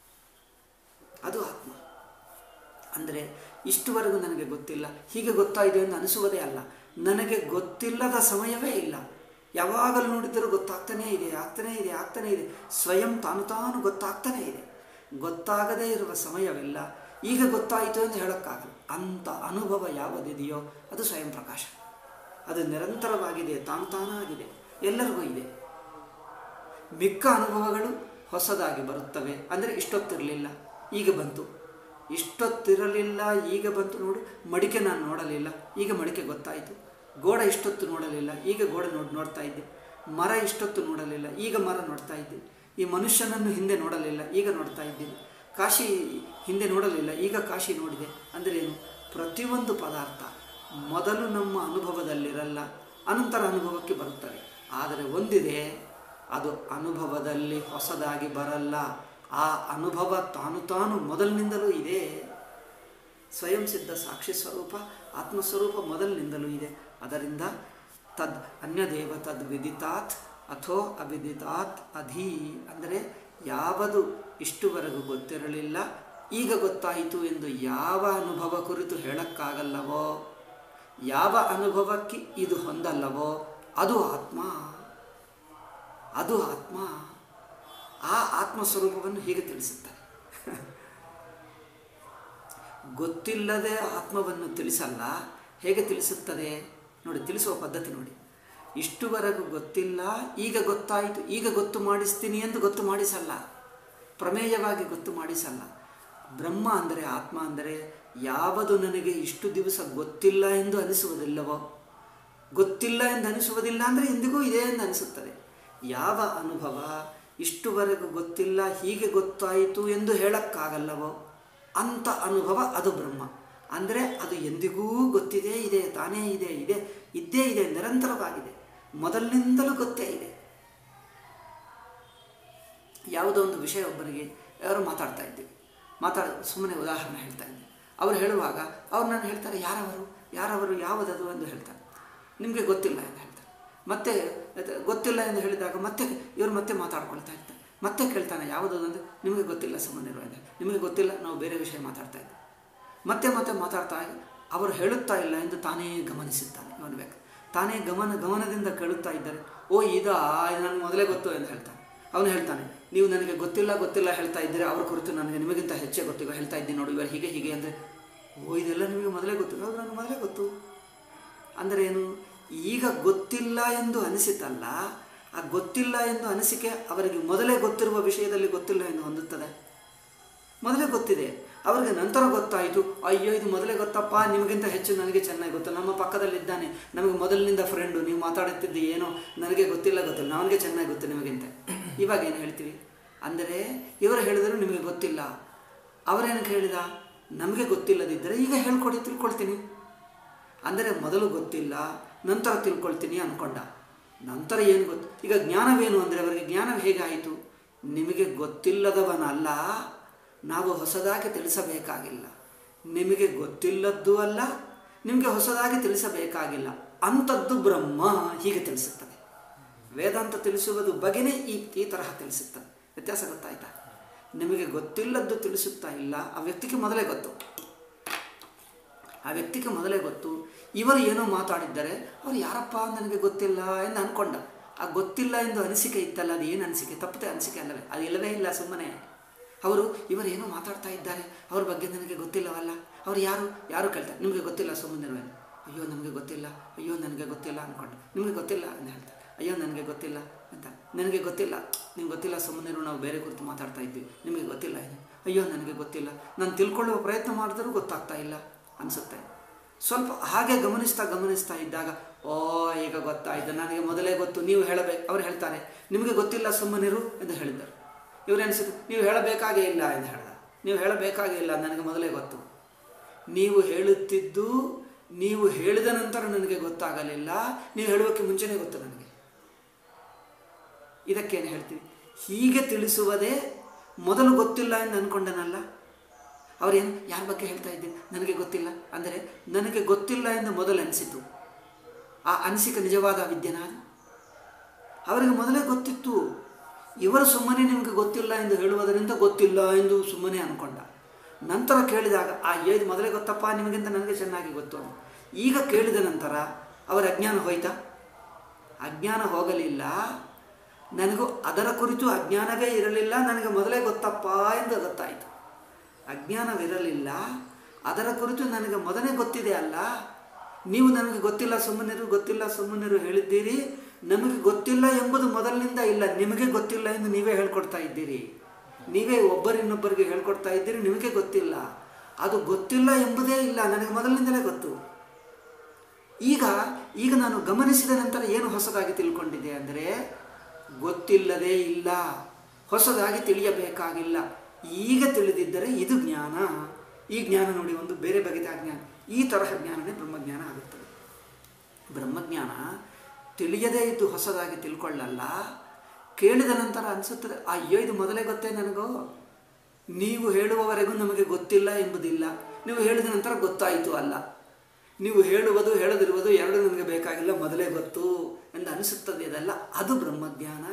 ಅದು ಆತ್ಮ ಅಂದರೆ ಇಷ್ಟುವರೆಗೂ ನನಗೆ ಗೊತ್ತಿಲ್ಲ ಹೀಗೆ ಗೊತ್ತಾಯಿದೆ ಎಂದು ಅನಿಸುವುದೇ ಅಲ್ಲ ನನಗೆ ಗೊತ್ತಿಲ್ಲದ ಸಮಯವೇ ಇಲ್ಲ ಯಾವಾಗಲೂ ನೋಡಿದರೂ ಗೊತ್ತಾಗ್ತಾನೇ ಇದೆ ಆಗ್ತಾನೇ ಇದೆ ಆಗ್ತಾನೇ ಇದೆ ಸ್ವಯಂ ತಾನು ತಾನು ಗೊತ್ತಾಗ್ತಾನೇ ಇದೆ ಗೊತ್ತಾಗದೇ ಇರುವ ಸಮಯವಿಲ್ಲ ಈಗ ಗೊತ್ತಾಯಿತು ಅಂತ ಹೇಳೋಕ್ಕಾಗಲ್ಲ ಅಂಥ ಅನುಭವ ಯಾವುದಿದೆಯೋ ಅದು ಸ್ವಯಂ ಪ್ರಕಾಶ ಅದು ನಿರಂತರವಾಗಿದೆ ತಾನು ತಾನಾಗಿದೆ ಎಲ್ಲರಿಗೂ ಇದೆ ಮಿಕ್ಕ ಅನುಭವಗಳು ಹೊಸದಾಗಿ ಬರುತ್ತವೆ ಅಂದರೆ ಇಷ್ಟೊತ್ತಿರಲಿಲ್ಲ ಈಗ ಬಂತು ಇಷ್ಟೊತ್ತಿರಲಿಲ್ಲ ಈಗ ಬಂತು ನೋಡು ಮಡಿಕೆ ನಾನು ನೋಡಲಿಲ್ಲ ಈಗ ಮಡಿಕೆ ಗೊತ್ತಾಯಿತು ಗೋಡ ಇಷ್ಟೊತ್ತು ನೋಡಲಿಲ್ಲ ಈಗ ಗೋಡೆ ನೋಡಿ ನೋಡ್ತಾ ಇದ್ದೆ ಮರ ಇಷ್ಟೊತ್ತು ನೋಡಲಿಲ್ಲ ಈಗ ಮರ ನೋಡ್ತಾ ಇದ್ದೆ ಈ ಮನುಷ್ಯನನ್ನು ಹಿಂದೆ ನೋಡಲಿಲ್ಲ ಈಗ ನೋಡ್ತಾ ಇದ್ದೀನಿ ಕಾಶಿ ಹಿಂದೆ ನೋಡಲಿಲ್ಲ ಈಗ ಕಾಶಿ ನೋಡಿದೆ ಅಂದರೆ ಏನು ಪ್ರತಿಯೊಂದು ಪದಾರ್ಥ ಮೊದಲು ನಮ್ಮ ಅನುಭವದಲ್ಲಿರಲ್ಲ ಅನಂತರ ಅನುಭವಕ್ಕೆ ಬರುತ್ತವೆ ಆದರೆ ಒಂದಿದೆ ಅದು ಅನುಭವದಲ್ಲಿ ಹೊಸದಾಗಿ ಬರಲ್ಲ ಆ ಅನುಭವ ತಾನು ತಾನು ಮೊದಲಿನಿಂದಲೂ ಇದೆ ಸ್ವಯಂ ಸಿದ್ಧ ಸಾಕ್ಷಿ ಸ್ವರೂಪ ಆತ್ಮಸ್ವರೂಪ ಮೊದಲಿನಿಂದಲೂ ಇದೆ ಅದರಿಂದ ತದ್ ಅನ್ಯದೇವ ತದ್ ವಿದಿತಾತ್ ಅಥೋ ಅವಿದಿತಾತ್ ಅಧೀ ಅಂದರೆ ಯಾವುದು ಇಷ್ಟುವರೆಗೂ ಗೊತ್ತಿರಲಿಲ್ಲ ಈಗ ಗೊತ್ತಾಯಿತು ಎಂದು ಯಾವ ಅನುಭವ ಕುರಿತು ಹೇಳಕ್ಕಾಗಲ್ಲವೋ ಯಾವ ಅನುಭವಕ್ಕೆ ಇದು ಹೊಂದಲ್ಲವೋ ಅದು ಆತ್ಮ ಅದು ಆತ್ಮ ಆ ಆತ್ಮಸ್ವರೂಪವನ್ನು ಹೀಗೆ ತಿಳಿಸುತ್ತಾರೆ ಗೊತ್ತಿಲ್ಲದೆ ಆತ್ಮವನ್ನು ತಿಳಿಸಲ್ಲ ಹೇಗೆ ತಿಳಿಸುತ್ತದೆ ನೋಡಿ ತಿಳಿಸುವ ಪದ್ಧತಿ ನೋಡಿ ಇಷ್ಟುವರೆಗೂ ಗೊತ್ತಿಲ್ಲ ಈಗ ಗೊತ್ತಾಯಿತು ಈಗ ಗೊತ್ತು ಮಾಡಿಸ್ತೀನಿ ಎಂದು ಗೊತ್ತು ಮಾಡಿಸಲ್ಲ ಪ್ರಮೇಯವಾಗಿ ಗೊತ್ತು ಮಾಡಿಸಲ್ಲ ಬ್ರಹ್ಮ ಅಂದರೆ ಆತ್ಮ ಅಂದರೆ ಯಾವುದು ನನಗೆ ಇಷ್ಟು ದಿವಸ ಗೊತ್ತಿಲ್ಲ ಎಂದು ಅನಿಸುವುದಿಲ್ಲವೋ ಗೊತ್ತಿಲ್ಲ ಎಂದು ಅನಿಸುವುದಿಲ್ಲ ಅಂದರೆ ಎಂದಿಗೂ ಇದೆ ಎಂದು ಅನಿಸುತ್ತದೆ ಯಾವ ಅನುಭವ ಇಷ್ಟುವರೆಗೂ ಗೊತ್ತಿಲ್ಲ ಹೀಗೆ ಗೊತ್ತಾಯಿತು ಎಂದು ಹೇಳಕ್ಕಾಗಲ್ಲವೋ ಅಂಥ ಅನುಭವ ಅದು ಬ್ರಹ್ಮ ಅಂದರೆ ಅದು ಎಂದಿಗೂ ಗೊತ್ತಿದೆ ಇದೆ ತಾನೇ ಇದೆ ಇದೆ ಇದ್ದೇ ಇದೆ ನಿರಂತರವಾಗಿದೆ ಮೊದಲಿನಿಂದಲೂ ಗೊತ್ತೇ ಇದೆ ಯಾವುದೋ ಒಂದು ವಿಷಯ ಒಬ್ಬರಿಗೆ ಯಾರು ಮಾತಾಡ್ತಾ ಇದ್ದೀವಿ ಮಾತಾಡ ಸುಮ್ಮನೆ ಉದಾಹರಣೆ ಹೇಳ್ತಾ ಇದ್ದೆ ಅವರು ಹೇಳುವಾಗ ಅವ್ರು ನಾನು ಹೇಳ್ತಾರೆ ಯಾರವರು ಯಾರವರು ಯಾವುದದು ಎಂದು ಹೇಳ್ತಾರೆ ನಿಮಗೆ ಗೊತ್ತಿಲ್ಲ ಎಂದು ಹೇಳ್ತಾರೆ ಮತ್ತೆ ಗೊತ್ತಿಲ್ಲ ಎಂದು ಹೇಳಿದಾಗ ಮತ್ತೆ ಇವರು ಮತ್ತೆ ಮಾತಾಡ್ಕೊಳ್ತಾ ಇರ್ತಾರೆ ಮತ್ತೆ ಕೇಳ್ತಾನೆ ಯಾವುದದು ಅಂದರೆ ನಿಮಗೆ ಗೊತ್ತಿಲ್ಲ ಸುಮ್ಮನೆ ಇರುವಾಗ ನಿಮಗೆ ಗೊತ್ತಿಲ್ಲ ನಾವು ಬೇರೆ ವಿಷಯ ಮಾತಾಡ್ತಾ ಇದ್ದೆ ಮತ್ತೆ ಮತ್ತೆ ಮಾತಾಡ್ತಾ ಅವರು ಹೇಳುತ್ತಾ ಇಲ್ಲ ಎಂದು ತಾನೇ ಗಮನಿಸುತ್ತಾನೆ ಇವನು ಬೇಕು ತಾನೇ ಗಮನ ಗಮನದಿಂದ ಕೇಳುತ್ತಾ ಇದ್ದಾರೆ ಓ ಇದಾ ಇದು ನನಗೆ ಮೊದಲೇ ಗೊತ್ತು ಎಂದು ಹೇಳ್ತಾನೆ ಅವನು ಹೇಳ್ತಾನೆ ನೀವು ನನಗೆ ಗೊತ್ತಿಲ್ಲ ಗೊತ್ತಿಲ್ಲ ಹೇಳ್ತಾ ಇದ್ದೀರಿ ಅವ್ರ ಕುರಿತು ನನಗೆ ನಿಮಗಿಂತ ಹೆಚ್ಚೇ ಗೊತ್ತಿವ ಹೇಳ್ತಾ ಇದ್ದೀನಿ ನೋಡಿ ಇವರು ಹೀಗೆ ಹೀಗೆ ಅಂದರೆ ಓ ಇದೆಲ್ಲ ನಿಮಗೆ ಮೊದಲೇ ಗೊತ್ತು ಹೌದು ನನಗೆ ಮೊದಲೇ ಗೊತ್ತು ಅಂದರೆ ಏನು ಈಗ ಗೊತ್ತಿಲ್ಲ ಎಂದು ಅನಿಸಿತಲ್ಲ ಆ ಗೊತ್ತಿಲ್ಲ ಎಂದು ಅನಿಸಿಕೆ ಅವರಿಗೆ ಮೊದಲೇ ಗೊತ್ತಿರುವ ವಿಷಯದಲ್ಲಿ ಗೊತ್ತಿಲ್ಲ ಎಂದು ಹೊಂದುತ್ತದೆ ಮೊದಲೇ ಗೊತ್ತಿದೆ ಅವರಿಗೆ ನಂತರ ಗೊತ್ತಾಯಿತು ಅಯ್ಯೋ ಇದು ಮೊದಲೇ ಗೊತ್ತಪ್ಪ ನಿಮಗಿಂತ ಹೆಚ್ಚು ನನಗೆ ಚೆನ್ನಾಗಿ ಗೊತ್ತು ನಮ್ಮ ಪಕ್ಕದಲ್ಲಿದ್ದಾನೆ ನಮಗೆ ಮೊದಲಿನಿಂದ ಫ್ರೆಂಡು ನೀವು ಮಾತಾಡುತ್ತಿದ್ದು ಏನೋ ನನಗೆ ಗೊತ್ತಿಲ್ಲ ಗೊತ್ತಿಲ್ಲ ನನಗೆ ಚೆನ್ನಾಗಿ ಗೊತ್ತು ನಿಮಗಿಂತ ಇವಾಗ ಏನು ಹೇಳ್ತೀವಿ ಅಂದರೆ ಇವರು ಹೇಳಿದರು ನಿಮಗೆ ಗೊತ್ತಿಲ್ಲ ಅವರೇನಕ್ಕೆ ಹೇಳಿದ ನಮಗೆ ಗೊತ್ತಿಲ್ಲದಿದ್ದರೆ ಈಗ ಹೇಳ್ಕೊಡಿ ತಿಳ್ಕೊಳ್ತೀನಿ ಅಂದರೆ ಮೊದಲು ಗೊತ್ತಿಲ್ಲ ನಂತರ ತಿಳ್ಕೊಳ್ತೀನಿ ಅಂದ್ಕೊಂಡ ನಂತರ ಏನು ಗೊತ್ತು ಈಗ ಜ್ಞಾನವೇನು ಅಂದರೆ ಅವರಿಗೆ ಜ್ಞಾನ ಹೇಗೆ ಆಯಿತು ನಿಮಗೆ ಗೊತ್ತಿಲ್ಲದವನಲ್ಲ ನಾವು ಹೊಸದಾಗಿ ತಿಳಿಸಬೇಕಾಗಿಲ್ಲ ನಿಮಗೆ ಗೊತ್ತಿಲ್ಲದ್ದು ಅಲ್ಲ ನಿಮಗೆ ಹೊಸದಾಗಿ ತಿಳಿಸಬೇಕಾಗಿಲ್ಲ ಅಂಥದ್ದು ಬ್ರಹ್ಮ ಹೀಗೆ ತಿಳಿಸುತ್ತದೆ ವೇದಾಂತ ತಿಳಿಸುವುದು ಬಗೆನೇ ಈ ಈ ತರಹ ತಿಳಿಸುತ್ತದೆ ವ್ಯತ್ಯಾಸ ಗೊತ್ತಾಯ್ತಾ ನಿಮಗೆ ಗೊತ್ತಿಲ್ಲದ್ದು ತಿಳಿಸುತ್ತಾ ಇಲ್ಲ ಆ ವ್ಯಕ್ತಿಗೆ ಮೊದಲೇ ಗೊತ್ತು ಆ ವ್ಯಕ್ತಿಗೆ ಮೊದಲೇ ಗೊತ್ತು ಇವರು ಏನೋ ಮಾತಾಡಿದ್ದಾರೆ ಅವ್ರು ಯಾರಪ್ಪ ನನಗೆ ಗೊತ್ತಿಲ್ಲ ಎಂದು ಅಂದ್ಕೊಂಡ ಆ ಗೊತ್ತಿಲ್ಲ ಎಂದು ಅನಿಸಿಕೆ ಇತ್ತಲ್ಲ ಅದು ಏನು ಅನಿಸಿಕೆ ತಪ್ಪದೆ ಅನಿಸಿಕೆ ಅಲ್ಲವೇ ಅದು ಇಲ್ಲವೇ ಇಲ್ಲ ಸುಮ್ಮನೆ ಅವರು ಇವರು ಏನೋ ಮಾತಾಡ್ತಾ ಇದ್ದಾರೆ ಅವ್ರ ಬಗ್ಗೆ ನನಗೆ ಗೊತ್ತಿಲ್ಲವಲ್ಲ ಅವ್ರು ಯಾರು ಯಾರು ಕೇಳ್ತಾರೆ ನಿಮಗೆ ಗೊತ್ತಿಲ್ಲ ಸುಮ್ಮನೆ ಅಯ್ಯೋ ನಮಗೆ ಗೊತ್ತಿಲ್ಲ ಅಯ್ಯೋ ನನಗೆ ಗೊತ್ತಿಲ್ಲ ಅಂದ್ಕೊಂಡು ನಿಮಗೆ ಗೊತ್ತಿಲ್ಲ ಅಂತ ಹೇಳ್ತಾರೆ ಅಯ್ಯೋ ನನಗೆ ಗೊತ್ತಿಲ್ಲ ಅಂತ ನನಗೆ ಗೊತ್ತಿಲ್ಲ ನಿಮ್ಗೆ ಗೊತ್ತಿಲ್ಲ ಸುಮ್ಮನೆ ನಾವು ಬೇರೆ ಕುರಿತು ಮಾತಾಡ್ತಾ ಇದ್ವಿ ನಿಮಗೆ ಗೊತ್ತಿಲ್ಲ ಇದು ಅಯ್ಯೋ ನನಗೆ ಗೊತ್ತಿಲ್ಲ ನಾನು ತಿಳ್ಕೊಳ್ಳುವ ಪ್ರಯತ್ನ ಮಾಡಿದ್ರೂ ಗೊತ್ತಾಗ್ತಾ ಇಲ್ಲ ಅನಿಸುತ್ತೆ ಸ್ವಲ್ಪ ಹಾಗೆ ಗಮನಿಸ್ತಾ ಗಮನಿಸ್ತಾ ಇದ್ದಾಗ ಓ ಈಗ ಗೊತ್ತಾಯಿತು ನನಗೆ ಮೊದಲೇ ಗೊತ್ತು ನೀವು ಹೇಳಬೇಕು ಅವ್ರು ಹೇಳ್ತಾರೆ ನಿಮಗೆ ಗೊತ್ತಿಲ್ಲ ಸುಮ್ಮನಿರು ಎಂದು ಹೇಳಿದ್ದಾರೆ ಇವ್ರು ಅನಿಸಿತು ನೀವು ಹೇಳಬೇಕಾಗೇ ಇಲ್ಲ ಎಂದು ಹೇಳ್ದ ನೀವು ಹೇಳಬೇಕಾಗೇ ಇಲ್ಲ ನನಗೆ ಮೊದಲೇ ಗೊತ್ತು ನೀವು ಹೇಳುತ್ತಿದ್ದು ನೀವು ಹೇಳಿದ ನಂತರ ನನಗೆ ಗೊತ್ತಾಗಲಿಲ್ಲ ನೀವು ಹೇಳುವಕ್ಕೆ ಮುಂಚೆನೇ ಗೊತ್ತು ನನಗೆ ಇದಕ್ಕೇನು ಹೇಳ್ತೀವಿ ಹೀಗೆ ತಿಳಿಸುವುದೇ ಮೊದಲು ಗೊತ್ತಿಲ್ಲ ಎಂದು ಅಂದ್ಕೊಂಡನಲ್ಲ ಅವರೇನು ಯಾರ ಬಗ್ಗೆ ಹೇಳ್ತಾ ಇದ್ದೀನಿ ನನಗೆ ಗೊತ್ತಿಲ್ಲ ಅಂದರೆ ನನಗೆ ಗೊತ್ತಿಲ್ಲ ಎಂದು ಮೊದಲು ಅನಿಸಿತು ಆ ಅನಿಸಿಕೆ ನಿಜವಾದ ವಿದ್ಯೆನ ಅವರಿಗೆ ಮೊದಲೇ ಗೊತ್ತಿತ್ತು ಇವರು ಸುಮ್ಮನೆ ನಿಮಗೆ ಗೊತ್ತಿಲ್ಲ ಎಂದು ಹೇಳುವುದರಿಂದ ಗೊತ್ತಿಲ್ಲ ಎಂದು ಸುಮ್ಮನೆ ಅಂದ್ಕೊಂಡ ನಂತರ ಕೇಳಿದಾಗ ಆ ಏದು ಮೊದಲೇ ಗೊತ್ತಪ್ಪ ನಿಮಗಿಂತ ನನಗೆ ಚೆನ್ನಾಗಿ ಗೊತ್ತು ಈಗ ಕೇಳಿದ ನಂತರ ಅವರ ಅಜ್ಞಾನ ಹೋಯ್ತಾ ಅಜ್ಞಾನ ಹೋಗಲಿಲ್ಲ ನನಗೂ ಅದರ ಕುರಿತು ಅಜ್ಞಾನವೇ ಇರಲಿಲ್ಲ ನನಗೆ ಮೊದಲೇ ಗೊತ್ತಪ್ಪ ಎಂದು ಗೊತ್ತಾಯಿತು ಅಜ್ಞಾನವಿರಲಿಲ್ಲ ಅದರ ಕುರಿತು ನನಗೆ ಮೊದಲೇ ಗೊತ್ತಿದೆ ಅಲ್ಲ ನೀವು ನನಗೆ ಗೊತ್ತಿಲ್ಲ ಸುಮ್ಮನಿರು ಗೊತ್ತಿಲ್ಲ ಸುಮ್ಮನಿರು ಹೇಳಿದ್ದೀರಿ ನಮಗೆ ಗೊತ್ತಿಲ್ಲ ಎಂಬುದು ಮೊದಲಿನಿಂದ ಇಲ್ಲ ನಿಮಗೆ ಗೊತ್ತಿಲ್ಲ ಎಂದು ನೀವೇ ಹೇಳ್ಕೊಡ್ತಾ ಇದ್ದೀರಿ ನೀವೇ ಒಬ್ಬರಿನ್ನೊಬ್ಬರಿಗೆ ಹೇಳ್ಕೊಡ್ತಾ ಇದ್ದೀರಿ ನಿಮಗೆ ಗೊತ್ತಿಲ್ಲ ಅದು ಗೊತ್ತಿಲ್ಲ ಎಂಬುದೇ ಇಲ್ಲ ನನಗೆ ಮೊದಲಿನಿಂದಲೇ ಗೊತ್ತು ಈಗ ಈಗ ನಾನು ಗಮನಿಸಿದ ನಂತರ ಏನು ಹೊಸದಾಗಿ ತಿಳ್ಕೊಂಡಿದೆ ಅಂದರೆ ಗೊತ್ತಿಲ್ಲದೇ ಇಲ್ಲ ಹೊಸದಾಗಿ ತಿಳಿಯಬೇಕಾಗಿಲ್ಲ ಈಗ ತಿಳಿದಿದ್ದರೆ ಇದು ಜ್ಞಾನ ಈ ಜ್ಞಾನ ನೋಡಿ ಒಂದು ಬೇರೆ ಬಗೆದ ಜ್ಞಾನ ಈ ತರಹ ಜ್ಞಾನನೇ ಬ್ರಹ್ಮಜ್ಞಾನ ಆಗುತ್ತದೆ ಬ್ರಹ್ಮಜ್ಞಾನ ತಿಳಿಯದೇ ಇದ್ದು ಹೊಸದಾಗಿ ತಿಳ್ಕೊಳ್ಳಲ್ಲ ಕೇಳಿದ ನಂತರ ಅನಿಸುತ್ತದೆ ಅಯ್ಯೋ ಇದು ಮೊದಲೇ ಗೊತ್ತೇ ನನಗೋ ನೀವು ಹೇಳುವವರೆಗೂ ನಮಗೆ ಗೊತ್ತಿಲ್ಲ ಎಂಬುದಿಲ್ಲ ನೀವು ಹೇಳಿದ ನಂತರ ಗೊತ್ತಾಯಿತು ಅಲ್ಲ ನೀವು ಹೇಳುವುದು ಹೇಳದಿರುವುದು ಎರಡು ನನಗೆ ಬೇಕಾಗಿಲ್ಲ ಮೊದಲೇ ಗೊತ್ತು ಎಂದು ಅನಿಸುತ್ತದೆ ಇದೆಲ್ಲ ಅದು ಬ್ರಹ್ಮಜ್ಞಾನ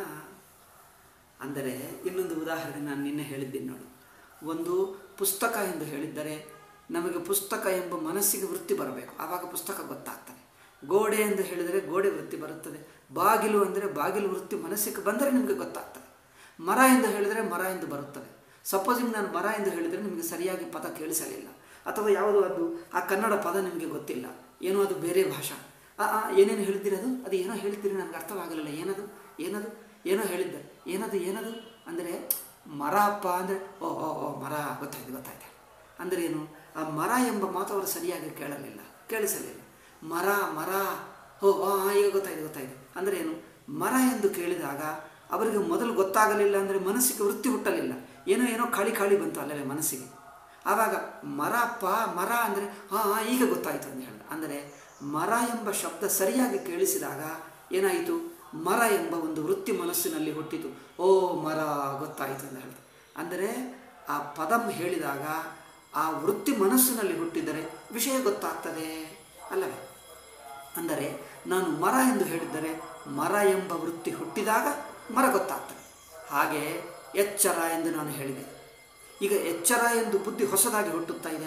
ಅಂದರೆ ಇನ್ನೊಂದು ಉದಾಹರಣೆ ನಾನು ನಿನ್ನೆ ಹೇಳಿದ್ದೀನಿ ನೋಡಿ ಒಂದು ಪುಸ್ತಕ ಎಂದು ಹೇಳಿದ್ದರೆ ನಮಗೆ ಪುಸ್ತಕ ಎಂಬ ಮನಸ್ಸಿಗೆ ವೃತ್ತಿ ಬರಬೇಕು ಆವಾಗ ಪುಸ್ತಕ ಗೊತ್ತಾಗ್ತದೆ ಗೋಡೆ ಎಂದು ಹೇಳಿದರೆ ಗೋಡೆ ವೃತ್ತಿ ಬರುತ್ತದೆ ಬಾಗಿಲು ಅಂದರೆ ಬಾಗಿಲು ವೃತ್ತಿ ಮನಸ್ಸಿಗೆ ಬಂದರೆ ನಿಮಗೆ ಗೊತ್ತಾಗ್ತದೆ ಮರ ಎಂದು ಹೇಳಿದರೆ ಮರ ಎಂದು ಬರುತ್ತದೆ ಸಪೋಸಿಂಗ್ ನಾನು ಮರ ಎಂದು ಹೇಳಿದರೆ ನಿಮಗೆ ಸರಿಯಾಗಿ ಪದ ಕೇಳಿಸಲಿಲ್ಲ ಅಥವಾ ಯಾವುದೋ ಅದು ಆ ಕನ್ನಡ ಪದ ನಿಮಗೆ ಗೊತ್ತಿಲ್ಲ ಏನೋ ಅದು ಬೇರೆ ಭಾಷಾ ಆ ಆ, ಏನೇನು ಹೇಳಿದ್ದೀರಿ ಅದು ಅದು ಏನೋ ಹೇಳ್ತೀರಿ ನನಗೆ ಅರ್ಥವಾಗಲಿಲ್ಲ ಏನದು ಏನದು ಏನೋ ಹೇಳಿದ್ದೆ ಏನದು ಏನದು ಅಂದರೆ ಮರ ಅಪ್ಪ ಅಂದರೆ ಓ ಓ ಓ ಮರ ಗೊತ್ತಾಯ್ತು ಗೊತ್ತಾಯ್ತು ಅಂದರೆ ಏನು ಆ ಮರ ಎಂಬ ಮಾತು ಅವರು ಸರಿಯಾಗಿ ಕೇಳಲಿಲ್ಲ ಕೇಳಿಸಲಿಲ್ಲ ಮರ ಮರ ಓ ಆ, ಈಗ ಗೊತ್ತಾಯ್ತು ಗೊತ್ತಾಯ್ತು ಅಂದರೆ ಏನು ಮರ ಎಂದು ಕೇಳಿದಾಗ ಅವರಿಗೆ ಮೊದಲು ಗೊತ್ತಾಗಲಿಲ್ಲ ಅಂದರೆ ಮನಸ್ಸಿಗೆ ವೃತ್ತಿ ಹುಟ್ಟಲಿಲ್ಲ ಏನೋ ಏನೋ ಖಾಲಿ ಖಾಲಿ ಬಂತು ಅಲ್ಲವೇ ಮನಸ್ಸಿಗೆ ಆವಾಗ ಮರಪ್ಪ ಮರ ಅಂದರೆ ಹಾಂ ಈಗ ಗೊತ್ತಾಯಿತು ಅಂತ ಹೇಳಿದ ಅಂದರೆ ಮರ ಎಂಬ ಶಬ್ದ ಸರಿಯಾಗಿ ಕೇಳಿಸಿದಾಗ ಏನಾಯಿತು ಮರ ಎಂಬ ಒಂದು ವೃತ್ತಿ ಮನಸ್ಸಿನಲ್ಲಿ ಹುಟ್ಟಿತು ಓ ಮರ ಗೊತ್ತಾಯಿತು ಅಂತ ಹೇಳಿದ ಅಂದರೆ ಆ ಪದಂ ಹೇಳಿದಾಗ ಆ ವೃತ್ತಿ ಮನಸ್ಸಿನಲ್ಲಿ ಹುಟ್ಟಿದರೆ ವಿಷಯ ಗೊತ್ತಾಗ್ತದೆ ಅಲ್ಲವೇ ಅಂದರೆ ನಾನು ಮರ ಎಂದು ಹೇಳಿದ್ದರೆ ಮರ ಎಂಬ ವೃತ್ತಿ ಹುಟ್ಟಿದಾಗ ಮರ ಗೊತ್ತಾಗ್ತದೆ ಹಾಗೆ ಎಚ್ಚರ ಎಂದು ನಾನು ಹೇಳಿದೆ ಈಗ ಎಚ್ಚರ ಎಂದು ಬುದ್ಧಿ ಹೊಸದಾಗಿ ಹುಟ್ಟುತ್ತಾ ಇದೆ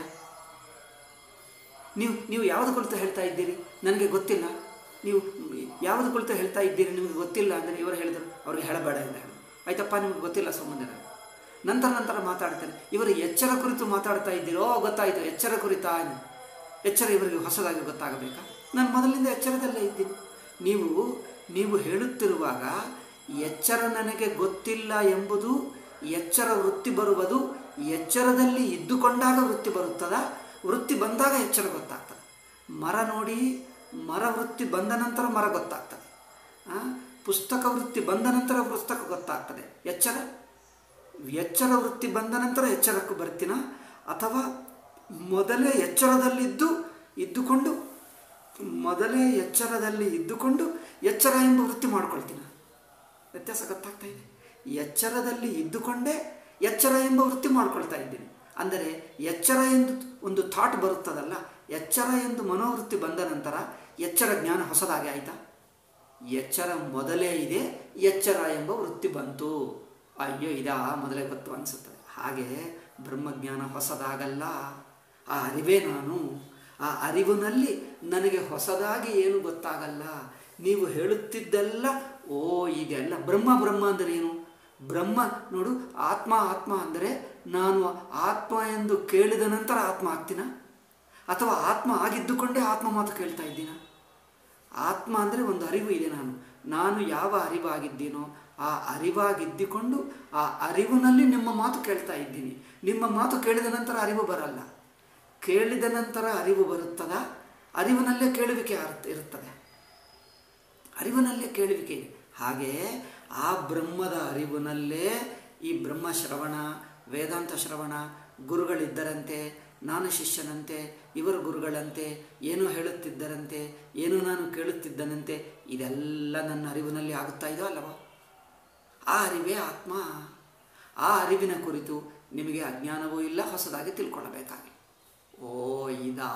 ನೀವು ನೀವು ಯಾವುದು ಕುರಿತು ಹೇಳ್ತಾ ಇದ್ದೀರಿ ನನಗೆ ಗೊತ್ತಿಲ್ಲ ನೀವು ಯಾವುದು ಕುರಿತು ಹೇಳ್ತಾ ಇದ್ದೀರಿ ನಿಮಗೆ ಗೊತ್ತಿಲ್ಲ ಅಂದರೆ ಇವರು ಹೇಳಿದರು ಅವ್ರಿಗೆ ಹೇಳಬೇಡ ಎಂದು ಹೇಳಿ ಆಯ್ತಪ್ಪ ನಿಮಗೆ ಗೊತ್ತಿಲ್ಲ ಸಂಬಂಧ ನಂತರ ನಂತರ ಮಾತಾಡ್ತಾರೆ ಇವರು ಎಚ್ಚರ ಕುರಿತು ಮಾತಾಡ್ತಾ ಇದ್ದೀರೋ ಗೊತ್ತಾಯಿತು ಎಚ್ಚರ ಕುರಿತಾ ಎಂದು. ಎಚ್ಚರ ಇವರಿಗೆ ಹೊಸದಾಗಿ ಗೊತ್ತಾಗಬೇಕಾ ನಾನು ಮೊದಲಿಂದ ಎಚ್ಚರದಲ್ಲೇ ಇದ್ದೀನಿ ನೀವು ನೀವು ಹೇಳುತ್ತಿರುವಾಗ ಎಚ್ಚರ ನನಗೆ ಗೊತ್ತಿಲ್ಲ ಎಂಬುದು ಎಚ್ಚರ ವೃತ್ತಿ ಬರುವುದು ಎಚ್ಚರದಲ್ಲಿ ಇದ್ದುಕೊಂಡಾಗ ವೃತ್ತಿ ಬರುತ್ತದ ವೃತ್ತಿ ಬಂದಾಗ ಎಚ್ಚರ ಗೊತ್ತಾಗ್ತದೆ ಮರ ನೋಡಿ ಮರ ವೃತ್ತಿ ಬಂದ ನಂತರ ಮರ ಗೊತ್ತಾಗ್ತದೆ ಆ, ಪುಸ್ತಕ ವೃತ್ತಿ ಬಂದ ನಂತರ ಪುಸ್ತಕ ಗೊತ್ತಾಗ್ತದೆ ಎಚ್ಚರ ಎಚ್ಚರ ವೃತ್ತಿ ಬಂದ ನಂತರ ಎಚ್ಚರಕ್ಕೂ ಬರ್ತೀನ ಅಥವಾ ಮೊದಲೇ ಎಚ್ಚರದಲ್ಲಿದ್ದು ಇದ್ದುಕೊಂಡು ಮೊದಲೇ ಎಚ್ಚರದಲ್ಲಿ ಇದ್ದುಕೊಂಡು ಎಚ್ಚರ ಎಂಬ ವೃತ್ತಿ ಮಾಡ್ಕೊಳ್ತೀನ ವ್ಯತ್ಯಾಸ ಗೊತ್ತಾಗ್ತಾ ಇದೆ ಎಚ್ಚರದಲ್ಲಿ ಇದ್ದುಕೊಂಡೇ ಎಚ್ಚರ ಎಂಬ ವೃತ್ತಿ ಮಾಡ್ಕೊಳ್ತಾ ಇದ್ದೀನಿ ಅಂದರೆ ಎಚ್ಚರ ಎಂದು ಒಂದು ಥಾಟ್ ಬರುತ್ತದಲ್ಲ ಎಚ್ಚರ ಎಂದು ಮನೋವೃತ್ತಿ ಬಂದ ನಂತರ ಎಚ್ಚರ ಜ್ಞಾನ ಹೊಸದಾಗಿ ಆಯಿತಾ ಎಚ್ಚರ ಮೊದಲೇ ಇದೆ ಎಚ್ಚರ ಎಂಬ ವೃತ್ತಿ ಬಂತು ಅಯ್ಯೋ ಇದಾ ಮೊದಲೇ ಗೊತ್ತು ಅನಿಸುತ್ತದೆ ಹಾಗೆ ಬ್ರಹ್ಮಜ್ಞಾನ ಹೊಸದಾಗಲ್ಲ ಆ ಅರಿವೇ ನಾನು ಆ ಅರಿವಿನಲ್ಲಿ ನನಗೆ ಹೊಸದಾಗಿ ಏನು ಗೊತ್ತಾಗಲ್ಲ ನೀವು ಹೇಳುತ್ತಿದ್ದೆಲ್ಲ ಓ ಇದೆಲ್ಲ ಬ್ರಹ್ಮ ಬ್ರಹ್ಮ ಅಂದರೆ ಏನು ಬ್ರಹ್ಮ ನೋಡು ಆತ್ಮ ಆತ್ಮ ಅಂದರೆ ನಾನು ಆತ್ಮ ಎಂದು ಕೇಳಿದ ನಂತರ ಆತ್ಮ ಆಗ್ತೀನ ಅಥವಾ ಆತ್ಮ ಆಗಿದ್ದುಕೊಂಡೇ ಆತ್ಮ ಮಾತು ಕೇಳ್ತಾ ಇದ್ದೀನ ಆತ್ಮ ಅಂದರೆ ಒಂದು ಅರಿವು ಇದೆ ನಾನು ನಾನು ಯಾವ ಅರಿವಾಗಿದ್ದೀನೋ ಆ ಅರಿವಾಗಿದ್ದುಕೊಂಡು ಆ ಅರಿವಿನಲ್ಲಿ ನಿಮ್ಮ ಮಾತು ಕೇಳ್ತಾ ಇದ್ದೀನಿ ನಿಮ್ಮ ಮಾತು ಕೇಳಿದ ನಂತರ ಅರಿವು ಬರಲ್ಲ ಕೇಳಿದ ನಂತರ ಅರಿವು ಬರುತ್ತದ ಅರಿವಿನಲ್ಲೇ ಕೇಳುವಿಕೆ ಆರ್ತ- ಇರುತ್ತದೆ ಅರಿವಿನಲ್ಲೇ ಕೇಳುವಿಕೆ ಇದೆ ಹಾಗೆ ಆ ಬ್ರಹ್ಮದ ಅರಿವಿನಲ್ಲೇ ಈ ಬ್ರಹ್ಮ ಶ್ರವಣ ವೇದಾಂತ ಶ್ರವಣ ಗುರುಗಳಿದ್ದರಂತೆ ನಾನು ಶಿಷ್ಯನಂತೆ ಇವರು ಗುರುಗಳಂತೆ ಏನೋ ಹೇಳುತ್ತಿದ್ದರಂತೆ ಏನೋ ನಾನು ಕೇಳುತ್ತಿದ್ದನಂತೆ ಇದೆಲ್ಲ ನನ್ನ ಅರಿವಿನಲ್ಲಿ ಆಗುತ್ತಾ ಇದೋ ಅಲ್ಲವಾ ಆ ಅರಿವೇ ಆತ್ಮ ಆ ಅರಿವಿನ ಕುರಿತು ನಿಮಗೆ ಅಜ್ಞಾನವೂ ಇಲ್ಲ ಹೊಸದಾಗಿ ತಿಳ್ಕೊಳ್ಳಬೇಕಾಗಿ ಓ ಇದಾ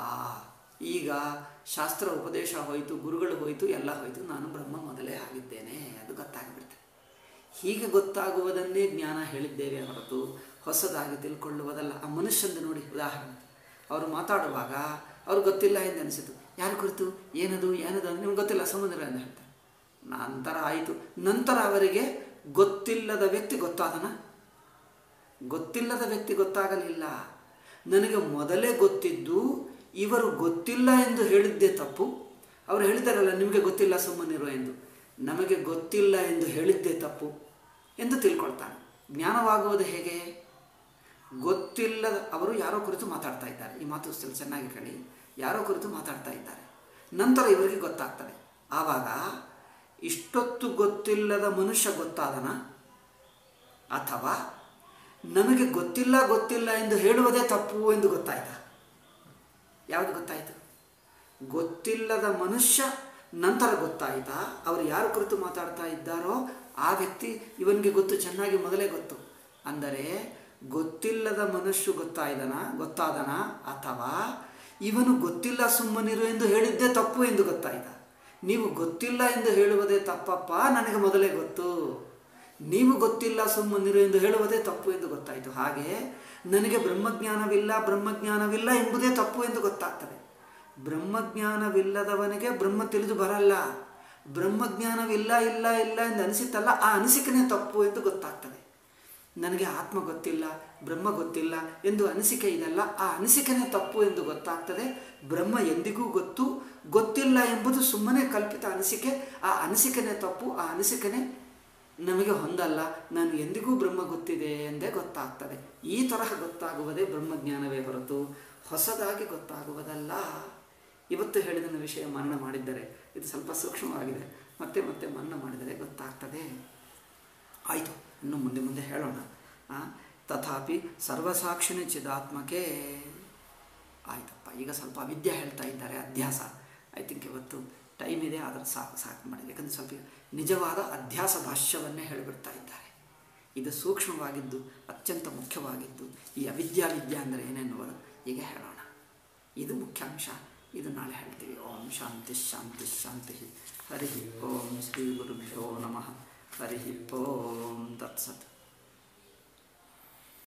ಈಗ ಶಾಸ್ತ್ರ ಉಪದೇಶ ಹೋಯಿತು ಗುರುಗಳು ಹೋಯಿತು ಎಲ್ಲ ಹೋಯಿತು ನಾನು ಬ್ರಹ್ಮ ಮೊದಲೇ ಆಗಿದ್ದೇನೆ ಅದು ಗೊತ್ತಾಗಿಬಿಡ್ತೆ ಹೀಗೆ ಗೊತ್ತಾಗುವುದನ್ನೇ ಜ್ಞಾನ ಹೇಳಿದ್ದೇವೆ ಹೊರತು ಹೊಸದಾಗಿ ತಿಳ್ಕೊಳ್ಳುವುದಲ್ಲ ಆ ಮನುಷ್ಯಂದು ನೋಡಿ ಉದಾಹರಣೆ ಅವರು ಮಾತಾಡುವಾಗ ಅವ್ರಿಗೆ ಗೊತ್ತಿಲ್ಲ ಎಂದು ಅನಿಸಿತು ಯಾರ ಕುರಿತು ಏನದು ಏನದು ಅಂತ ನಿಮ್ಗೆ ಗೊತ್ತಿಲ್ಲ ಸಮುದ್ರ ಎಂದು ಹೇಳ್ತಾರೆ ನಂತರ ಆಯಿತು ನಂತರ ಅವರಿಗೆ ಗೊತ್ತಿಲ್ಲದ ವ್ಯಕ್ತಿ ಗೊತ್ತಾದನ ಗೊತ್ತಿಲ್ಲದ ವ್ಯಕ್ತಿ ಗೊತ್ತಾಗಲಿಲ್ಲ ನನಗೆ ಮೊದಲೇ ಗೊತ್ತಿದ್ದು ಇವರು ಗೊತ್ತಿಲ್ಲ ಎಂದು ಹೇಳಿದ್ದೇ ತಪ್ಪು ಅವರು ಹೇಳ್ತಾರಲ್ಲ ನಿಮಗೆ ಗೊತ್ತಿಲ್ಲ ಸುಮ್ಮನಿರು ಎಂದು ನಮಗೆ ಗೊತ್ತಿಲ್ಲ ಎಂದು ಹೇಳಿದ್ದೇ ತಪ್ಪು ಎಂದು ತಿಳ್ಕೊಳ್ತಾನೆ ಜ್ಞಾನವಾಗುವುದು ಹೇಗೆ ಗೊತ್ತಿಲ್ಲದ ಅವರು ಯಾರೋ ಕುರಿತು ಮಾತಾಡ್ತಾ ಇದ್ದಾರೆ ಈ ಮಾತು ಸ್ವಲ್ಪ ಚೆನ್ನಾಗಿ ಕೇಳಿ ಯಾರೋ ಕುರಿತು ಮಾತಾಡ್ತಾ ಇದ್ದಾರೆ ನಂತರ ಇವರಿಗೆ ಗೊತ್ತಾಗ್ತದೆ ಆವಾಗ ಇಷ್ಟೊತ್ತು ಗೊತ್ತಿಲ್ಲದ ಮನುಷ್ಯ ಗೊತ್ತಾದನ ಅಥವಾ ನಮಗೆ ಗೊತ್ತಿಲ್ಲ ಗೊತ್ತಿಲ್ಲ ಎಂದು ಹೇಳುವುದೇ ತಪ್ಪು ಎಂದು ಗೊತ್ತಾಯ್ತಾ ಯಾವುದು ಗೊತ್ತಾಯಿತು ಗೊತ್ತಿಲ್ಲದ ಮನುಷ್ಯ ನಂತರ ಗೊತ್ತಾಯ್ತಾ ಅವರು ಯಾರ ಕುರಿತು ಮಾತಾಡ್ತಾ ಇದ್ದಾರೋ ಆ ವ್ಯಕ್ತಿ ಇವನಿಗೆ ಗೊತ್ತು ಚೆನ್ನಾಗಿ ಮೊದಲೇ ಗೊತ್ತು ಅಂದರೆ ಗೊತ್ತಿಲ್ಲದ ಮನುಷ್ಯ ಗೊತ್ತಾಯ್ದನ ಗೊತ್ತಾದನ ಅಥವಾ ಇವನು ಗೊತ್ತಿಲ್ಲ ಸುಮ್ಮನಿರು ಎಂದು ಹೇಳಿದ್ದೇ ತಪ್ಪು ಎಂದು ಗೊತ್ತಾಯ್ತಾ ನೀವು ಗೊತ್ತಿಲ್ಲ ಎಂದು ಹೇಳುವುದೇ ತಪ್ಪಪ್ಪ ನನಗೆ ಮೊದಲೇ ಗೊತ್ತು ನೀವು ಗೊತ್ತಿಲ್ಲ ಸುಮ್ಮನಿರು ಎಂದು ಹೇಳುವುದೇ ತಪ್ಪು ಎಂದು ಗೊತ್ತಾಯಿತು ಹಾಗೆ ನನಗೆ ಬ್ರಹ್ಮಜ್ಞಾನವಿಲ್ಲ ಬ್ರಹ್ಮಜ್ಞಾನವಿಲ್ಲ ಎಂಬುದೇ ತಪ್ಪು ಎಂದು ಗೊತ್ತಾಗ್ತದೆ ಬ್ರಹ್ಮಜ್ಞಾನವಿಲ್ಲದವನಿಗೆ ಬ್ರಹ್ಮ ತಿಳಿದು ಬರಲ್ಲ ಬ್ರಹ್ಮಜ್ಞಾನವಿಲ್ಲ ಇಲ್ಲ ಇಲ್ಲ ಎಂದು ಅನಿಸಿತ್ತಲ್ಲ ಆ ಅನಿಸಿಕೆನೇ ತಪ್ಪು ಎಂದು ಗೊತ್ತಾಗ್ತದೆ ನನಗೆ ಆತ್ಮ ಗೊತ್ತಿಲ್ಲ ಬ್ರಹ್ಮ ಗೊತ್ತಿಲ್ಲ ಎಂದು ಅನಿಸಿಕೆ ಇದೆಲ್ಲ ಆ ಅನಿಸಿಕೆನೇ ತಪ್ಪು ಎಂದು ಗೊತ್ತಾಗ್ತದೆ ಬ್ರಹ್ಮ ಎಂದಿಗೂ ಗೊತ್ತು ಗೊತ್ತಿಲ್ಲ ಎಂಬುದು ಸುಮ್ಮನೆ ಕಲ್ಪಿತ ಅನಿಸಿಕೆ ಆ ಅನಿಸಿಕೆನೇ ತಪ್ಪು ಆ ಅನಿಸಿಕೆನೇ ನಮಗೆ ಹೊಂದಲ್ಲ ನಾನು ಎಂದಿಗೂ ಬ್ರಹ್ಮ ಗೊತ್ತಿದೆ ಎಂದೇ ಗೊತ್ತಾಗ್ತದೆ ಈ ತರಹ ಗೊತ್ತಾಗುವುದೇ ಬ್ರಹ್ಮಜ್ಞಾನವೇ ಹೊರತು ಹೊಸದಾಗಿ ಗೊತ್ತಾಗುವುದಲ್ಲ ಇವತ್ತು ಹೇಳಿದ ವಿಷಯ ಮನನ ಮಾಡಿದ್ದರೆ ಇದು ಸ್ವಲ್ಪ ಸೂಕ್ಷ್ಮವಾಗಿದೆ ಮತ್ತೆ ಮತ್ತೆ ಮನನ ಮಾಡಿದರೆ ಗೊತ್ತಾಗ್ತದೆ ಆಯಿತು ಇನ್ನು ಮುಂದೆ ಮುಂದೆ ಹೇಳೋಣ ತಥಾಪಿ ಸರ್ವಸಾಕ್ಷಿಣಿ ಚಿದಾತ್ಮಕ್ಕೆ ಆಯ್ತಪ್ಪ ಈಗ ಸ್ವಲ್ಪ ಅವಿದ್ಯೆ ಹೇಳ್ತಾ ಇದ್ದಾರೆ ಅಧ್ಯಾಸ ಐ ಥಿಂಕ್ ಇವತ್ತು ಟೈಮ್ ಇದೆ ಆದರೆ ಸಾಕು ಸಾಕು ಮಾಡಿದೆ ಯಾಕಂದರೆ ಸ್ವಲ್ಪ ನಿಜವಾದ ಅಧ್ಯಾಸ ಭಾಷ್ಯವನ್ನೇ ಹೇಳಿಬಿಡ್ತಾ ಇದ್ದಾರೆ ಇದು ಸೂಕ್ಷ್ಮವಾಗಿದ್ದು ಅತ್ಯಂತ ಮುಖ್ಯವಾಗಿದ್ದು ಈ ಅವಿದ್ಯಾ ವಿದ್ಯಾ ಅಂದರೆ ಏನೆನ್ನುವರು ಈಗ ಹೇಳೋಣ ಇದು ಮುಖ್ಯಾಂಶ ಇದು ನಾಳೆ ಹೇಳ್ತೀವಿ ಓಂ ಶಾಂತಿ ಶಾಂತಿ ಶಾಂತಿ ಹರಿ ಓಂ ಶ್ರೀ ಗುರುಭ್ಯೋ ನಮಃ ಹರಿ ಓಂ ತತ್ಸತ್